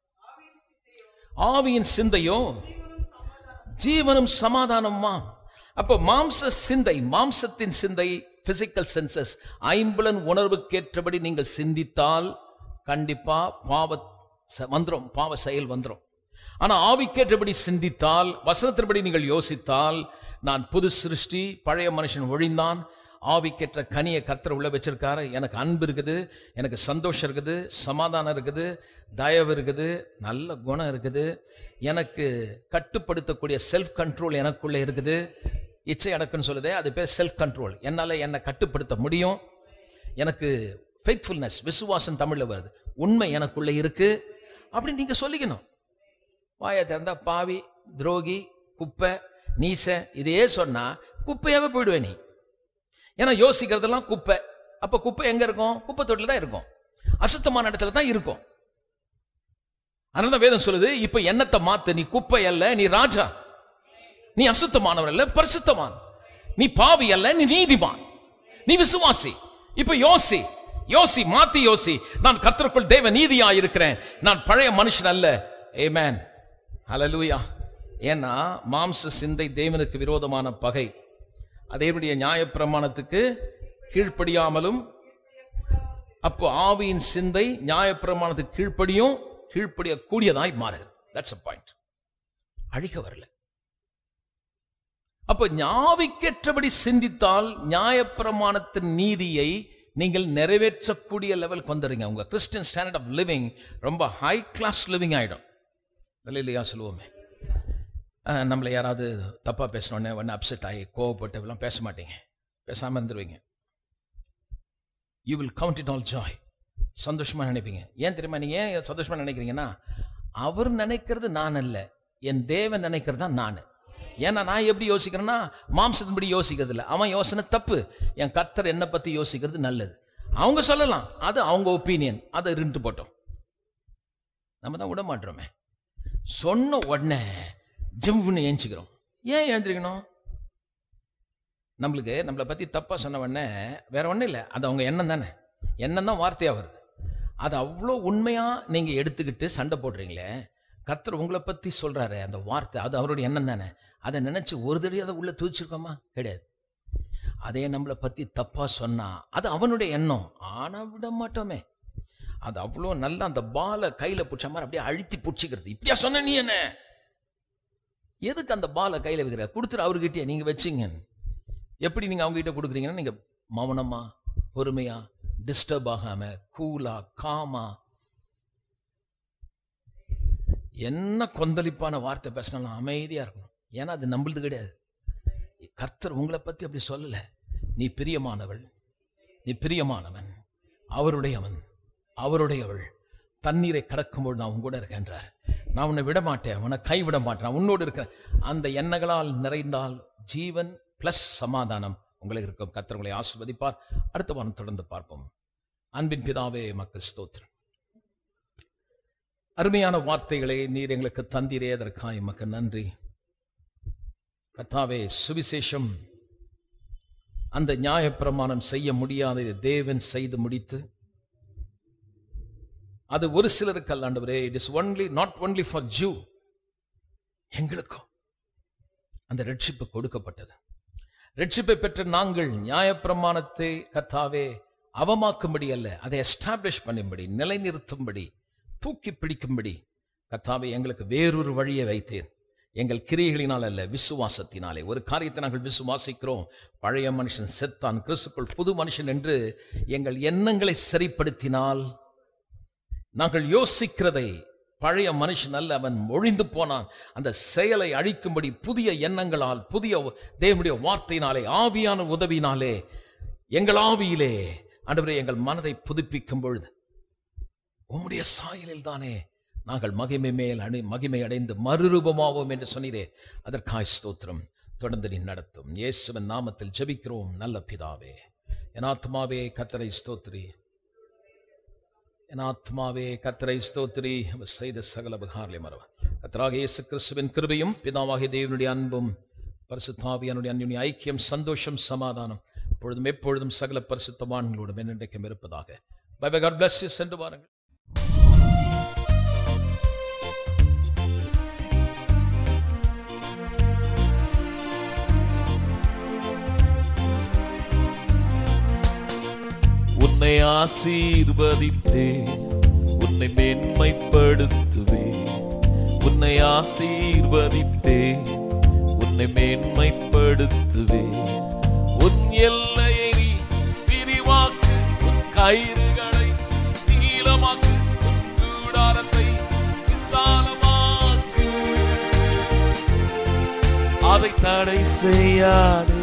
ஆவியின் சிந்தையோ ஜீவனும் சமாதானமா அப்போ மாம்ச சிந்தை மாம்சத்தின் சிந்தை பிசிக்கல் சென்சஸ் ஐம்புலன் உணர்வுக்கேற்றபடி நீங்கள் சிந்தித்தால் கண்டிப்பா பாவ ச- வந்துரும் பாவ செயல் வந்துரும் ஆனா ஆவிக்கேற்றபடி சிந்தித்தால் வசனத்தின்படி நீங்கள் யோசித்தால் நான் புது சிருஷ்டி பழைய மனுஷன் ஒழிந்தான் ஆவிக்கேற்ற கனியை கர்த்தர் உள்ள வச்சிருக்காரு எனக்கு அன்பு இருக்குது எனக்கு சந்தோஷம் இருக்குது சமாதானம் இருக்குது தயவு இருக்குது நல்ல குணம் இருக்குது எனக்கு கட்டுப்படுத்தக்கூடிய செல்ஃப் கண்ட்ரோல் எனக்குள்ள இருக்குது இச்சை அடக்குன்னு சொல்லுதே அது பேர் செல்ஃப் கண்ட்ரோல் என்னால என்னை கட்டுப்படுத்த முடியும் எனக்கு ஃபெய்த்ஃபுல்னஸ் விசுவாசம் தமிழ்ல வருது உண்மை எனக்குள்ள இருக்கு அப்படின்னு நீங்க சொல்லிக்கணும் வாயை திறந்தா பாவி துரோகி குப்பை நீச இதையே சொன்னா குப்பையாவே போயிடுவே நீ ஏன்னா யோசிக்கிறதெல்லாம் குப்பை அப்ப குப்பை எங்க இருக்கும் குப்பை தொட்டில தான் இருக்கும் அசுத்தமான இடத்துல தான் இருக்கும் அதனால தான் வேதம் சொல்லுது இப்ப எண்ணத்தை மாத்து நீ குப்பை அல்ல நீ ராஜா நீ அசுத்தமானவன் அல்ல பரிசுத்தவான் நீ பாவி அல்ல நீ நீதிமான் நீ விசுவாசி இப்ப யோசி யோசி மாத்தி யோசி நான் கர்த்தருக்குள் தேவ நீதியா இருக்கிறேன் நான் பழைய மனுஷன் அல்ல ஏமேன் ஹalleluya ஏன்னா மாம்ச சிந்தை தேவனுக்கு விரோதமான பகை அதேபடிய நியாயப்பிரமாணத்துக்கு கீழ்ப்படியாமலும் அப்போ ஆவியின் சிந்தை நியாயப்பிரமாணத்துக்கு கீழ்ப்படியும் கீழ்ப்படிய கூடியதாய் மாறுகிறது தட்ஸ் அ பாயிண்ட் அழிக்க வரல அப்ப ஞாவிக்கேற்றபடி சிந்தித்தால் நியாயப்பிரமாணத்தின் நீதியை நீங்கள் நிறைவேற்றக்கூடிய லெவலுக்கு வந்துடுங்க உங்க கிறிஸ்டியன் ஸ்டாண்டர்ட் ஆஃப் லிவிங் ரொம்ப ஹை கிளாஸ் லிவிங் ஆயிடும் இல்லையா சொல்லுவோமே அஹ், நம்மளை யாராவது தப்பா பேசினோடனே உடனே அப்செட் ஆகி கோவப்பட்டு எல்லாம் பேச மாட்டீங்க பேசாம இருந்துருவீங்க you will count it all joy சந்தோஷமா நினைப்பீங்க ஏன் தெரியுமா நீங்க ஏன் சந்தோஷமா நினைக்கிறீங்கன்னா அவர் நினைக்கிறது நான் அல்ல என் தேவன் நினைக்கிறது தான் நான் ஏன்னா நான் எப்படி யோசிக்கிறேன்னா மாம்சத்தின்படி யோசிக்கிறது இல்லை அவன் யோசனை தப்பு என் கர்த்தர் என்னை பத்தி யோசிக்கிறது நல்லது அவங்க சொல்லலாம் அது அவங்க ஒப்பீனியன் அதை இருந்துட்டு போட்டோம் நம்ம தான் விட மாட்டோமே சொன்ன உடனே ஜிம்னு ஏஞ்சிக்கிறோம் ஏன் எழுந்திருக்கணும் நம்மளுக்கு நம்மளை பத்தி தப்பா சொன்ன உடனே வேற ஒண்ணும் இல்லை அது அவங்க எண்ணம் தானே எண்ணம் தான் வார்த்தையா வருது அது அவ்வளோ உண்மையா நீங்க எடுத்துக்கிட்டு சண்டை போடுறீங்களே கர்த்தர் உங்களை பத்தி சொல்றாரு அந்த வார்த்தை அது அவருடைய எண்ணம் தானே அதை நினைச்சு ஒரு தடவை அதை உள்ள தூச்சிருக்கோமா கிடையாது அதே நம்மளை பத்தி தப்பா சொன்னா அது அவனுடைய எண்ணம் ஆனா விட மாட்டோமே அது அவ்வளோ நல்லா அந்த பாலை கையில பிடிச்ச மாதிரி அப்படியே அழுத்தி பிடிச்சிக்கிறது இப்படியா சொன்ன நீ என்ன எதுக்கு அந்த பாலை கையில வைக்கிற கொடுத்துரு அவர்கிட்டயே நீங்க வச்சிங்க எப்படி நீங்க அவங்க கிட்ட கொடுக்குறீங்கன்னா நீங்க மௌனமா பொறுமையா டிஸ்டர்ப் ஆகாம கூலா காமா என்ன கொந்தளிப்பான வார்த்தை பேசினாலும் அமைதியா இருக்கணும் ஏன்னா அது நம்மளுது கிடையாது கர்த்தர் உங்களை பத்தி அப்படி சொல்லல நீ பிரியமானவள் நீ பிரியமானவன் அவருடையவன் அவருடையவள் தண்ணீரை கடக்கும்போது நான் உன் கூட இருக்கேன்றார் நான் உன்னை விட மாட்டேன் உன்னை கைவிட மாட்டேன் நான் உன்னோடு இருக்கிறேன் அந்த எண்ணங்களால் நிறைந்தால் ஜீவன் பிளஸ் சமாதானம் உங்களுக்கு இருக்கும் கர்த்தர் உங்களை ஆசிர்வதிப்பார் அடுத்த வாரம் தொடர்ந்து பார்ப்போம் அன்பின் பிதாவே மக்கள் ஸ்தோத்திரம் அருமையான வார்த்தைகளை நீர் எங்களுக்கு தந்தீரே அதற்காக எமக்கு நன்றி கர்த்தாவே சுவிசேஷம் அந்த நியாயப்பிரமாணம் செய்ய முடியாததை தேவன் செய்து முடித்து அது ஒரு சிலருக்கு அல்ல ஆண்டவரே it is only not only for Jew எங்களுக்கும் அந்த ரட்சிப்பு கொடுக்கப்பட்டது ரட்சிப்பை பெற்ற நாங்கள் நியாயப்பிரமாணத்தை கர்த்தாவே அவமாக்கும்படி அல்ல அதை எஸ்டாப்ளிஷ் பண்ணும்படி நிலைநிறுத்தும்படி தூக்கி பிடிக்கும்படி கர்த்தாவே எங்களுக்கு வேறொரு வழியை வைத்தேன் எங்கள் கிரியைகளினால் அல்ல விசுவாசத்தினாலே ஒரு காரியத்தை நாங்கள் விசுவாசிக்கிறோம் பழைய மனுஷன் செத்தான் கிறிஸ்துக்குள் புது மனுஷன் என்று எங்கள் எண்ணங்களை சரிப்படுத்தினால் நாங்கள் யோசிக்கிறதை பழைய மனுஷன் அல்ல அவன் ஒழிந்து போனான் அந்த செயலை அழிக்கும்படி புதிய எண்ணங்களால் புதிய தேவனுடைய வார்த்தையினாலே ஆவியான உதவினாலே எங்கள் ஆவியிலே ஆண்டவரே எங்கள் மனதை புதுப்பிக்கும் பொழுது உம்முடைய சாயலில் தானே நாங்கள் மகிமை மேல் அணி மகிமை அடைந்து மறுரூபமாவோம் என்று சொன்னீரே அதற்காய் ஸ்தோத்திரம் தொடர்ந்து நீ நடத்தும் இயேசுவின் நாமத்தில் ஜெபிக்கிறோம் நல்ல பிதாவே என் ஆத்மாவே கத்தரை ஸ்தோத்திரி என் ஆத்மாவே கத்தரை ஸ்தோத்திரி அவர் செய்த சகல உபகாரலை மறவ கத்தராக இயேசு கிறிஸ்துவின் கிருபையும் பிதாவாகிய தேவனுடைய அன்பும் பரிசுத்தாவியனுடைய அன்பினுடைய ஐக்கியம் சந்தோஷம் சமாதானம் இப்பொழுதும் எப்பொழுதும் சகல பரிசுத்தவான்களோடும் என்னென்றைக்கும் இருப்பதாக பை பை காட் பிளஸ் சென்று வாருங்கள் உன்னை ஆசீர்வதித்தே உன்னை மேன்மைப்படுத்துவே உன்னை ஆசீர்வதித்தே உன்னை மேன்மைப்படுத்துவே உன் எல்லையை நீ விரிவாக்கு உன் கயிறுகளை நீளமாக்கு உன் கூடாரத்தை விசாலமாக்கு அதை தடை செய்யாதே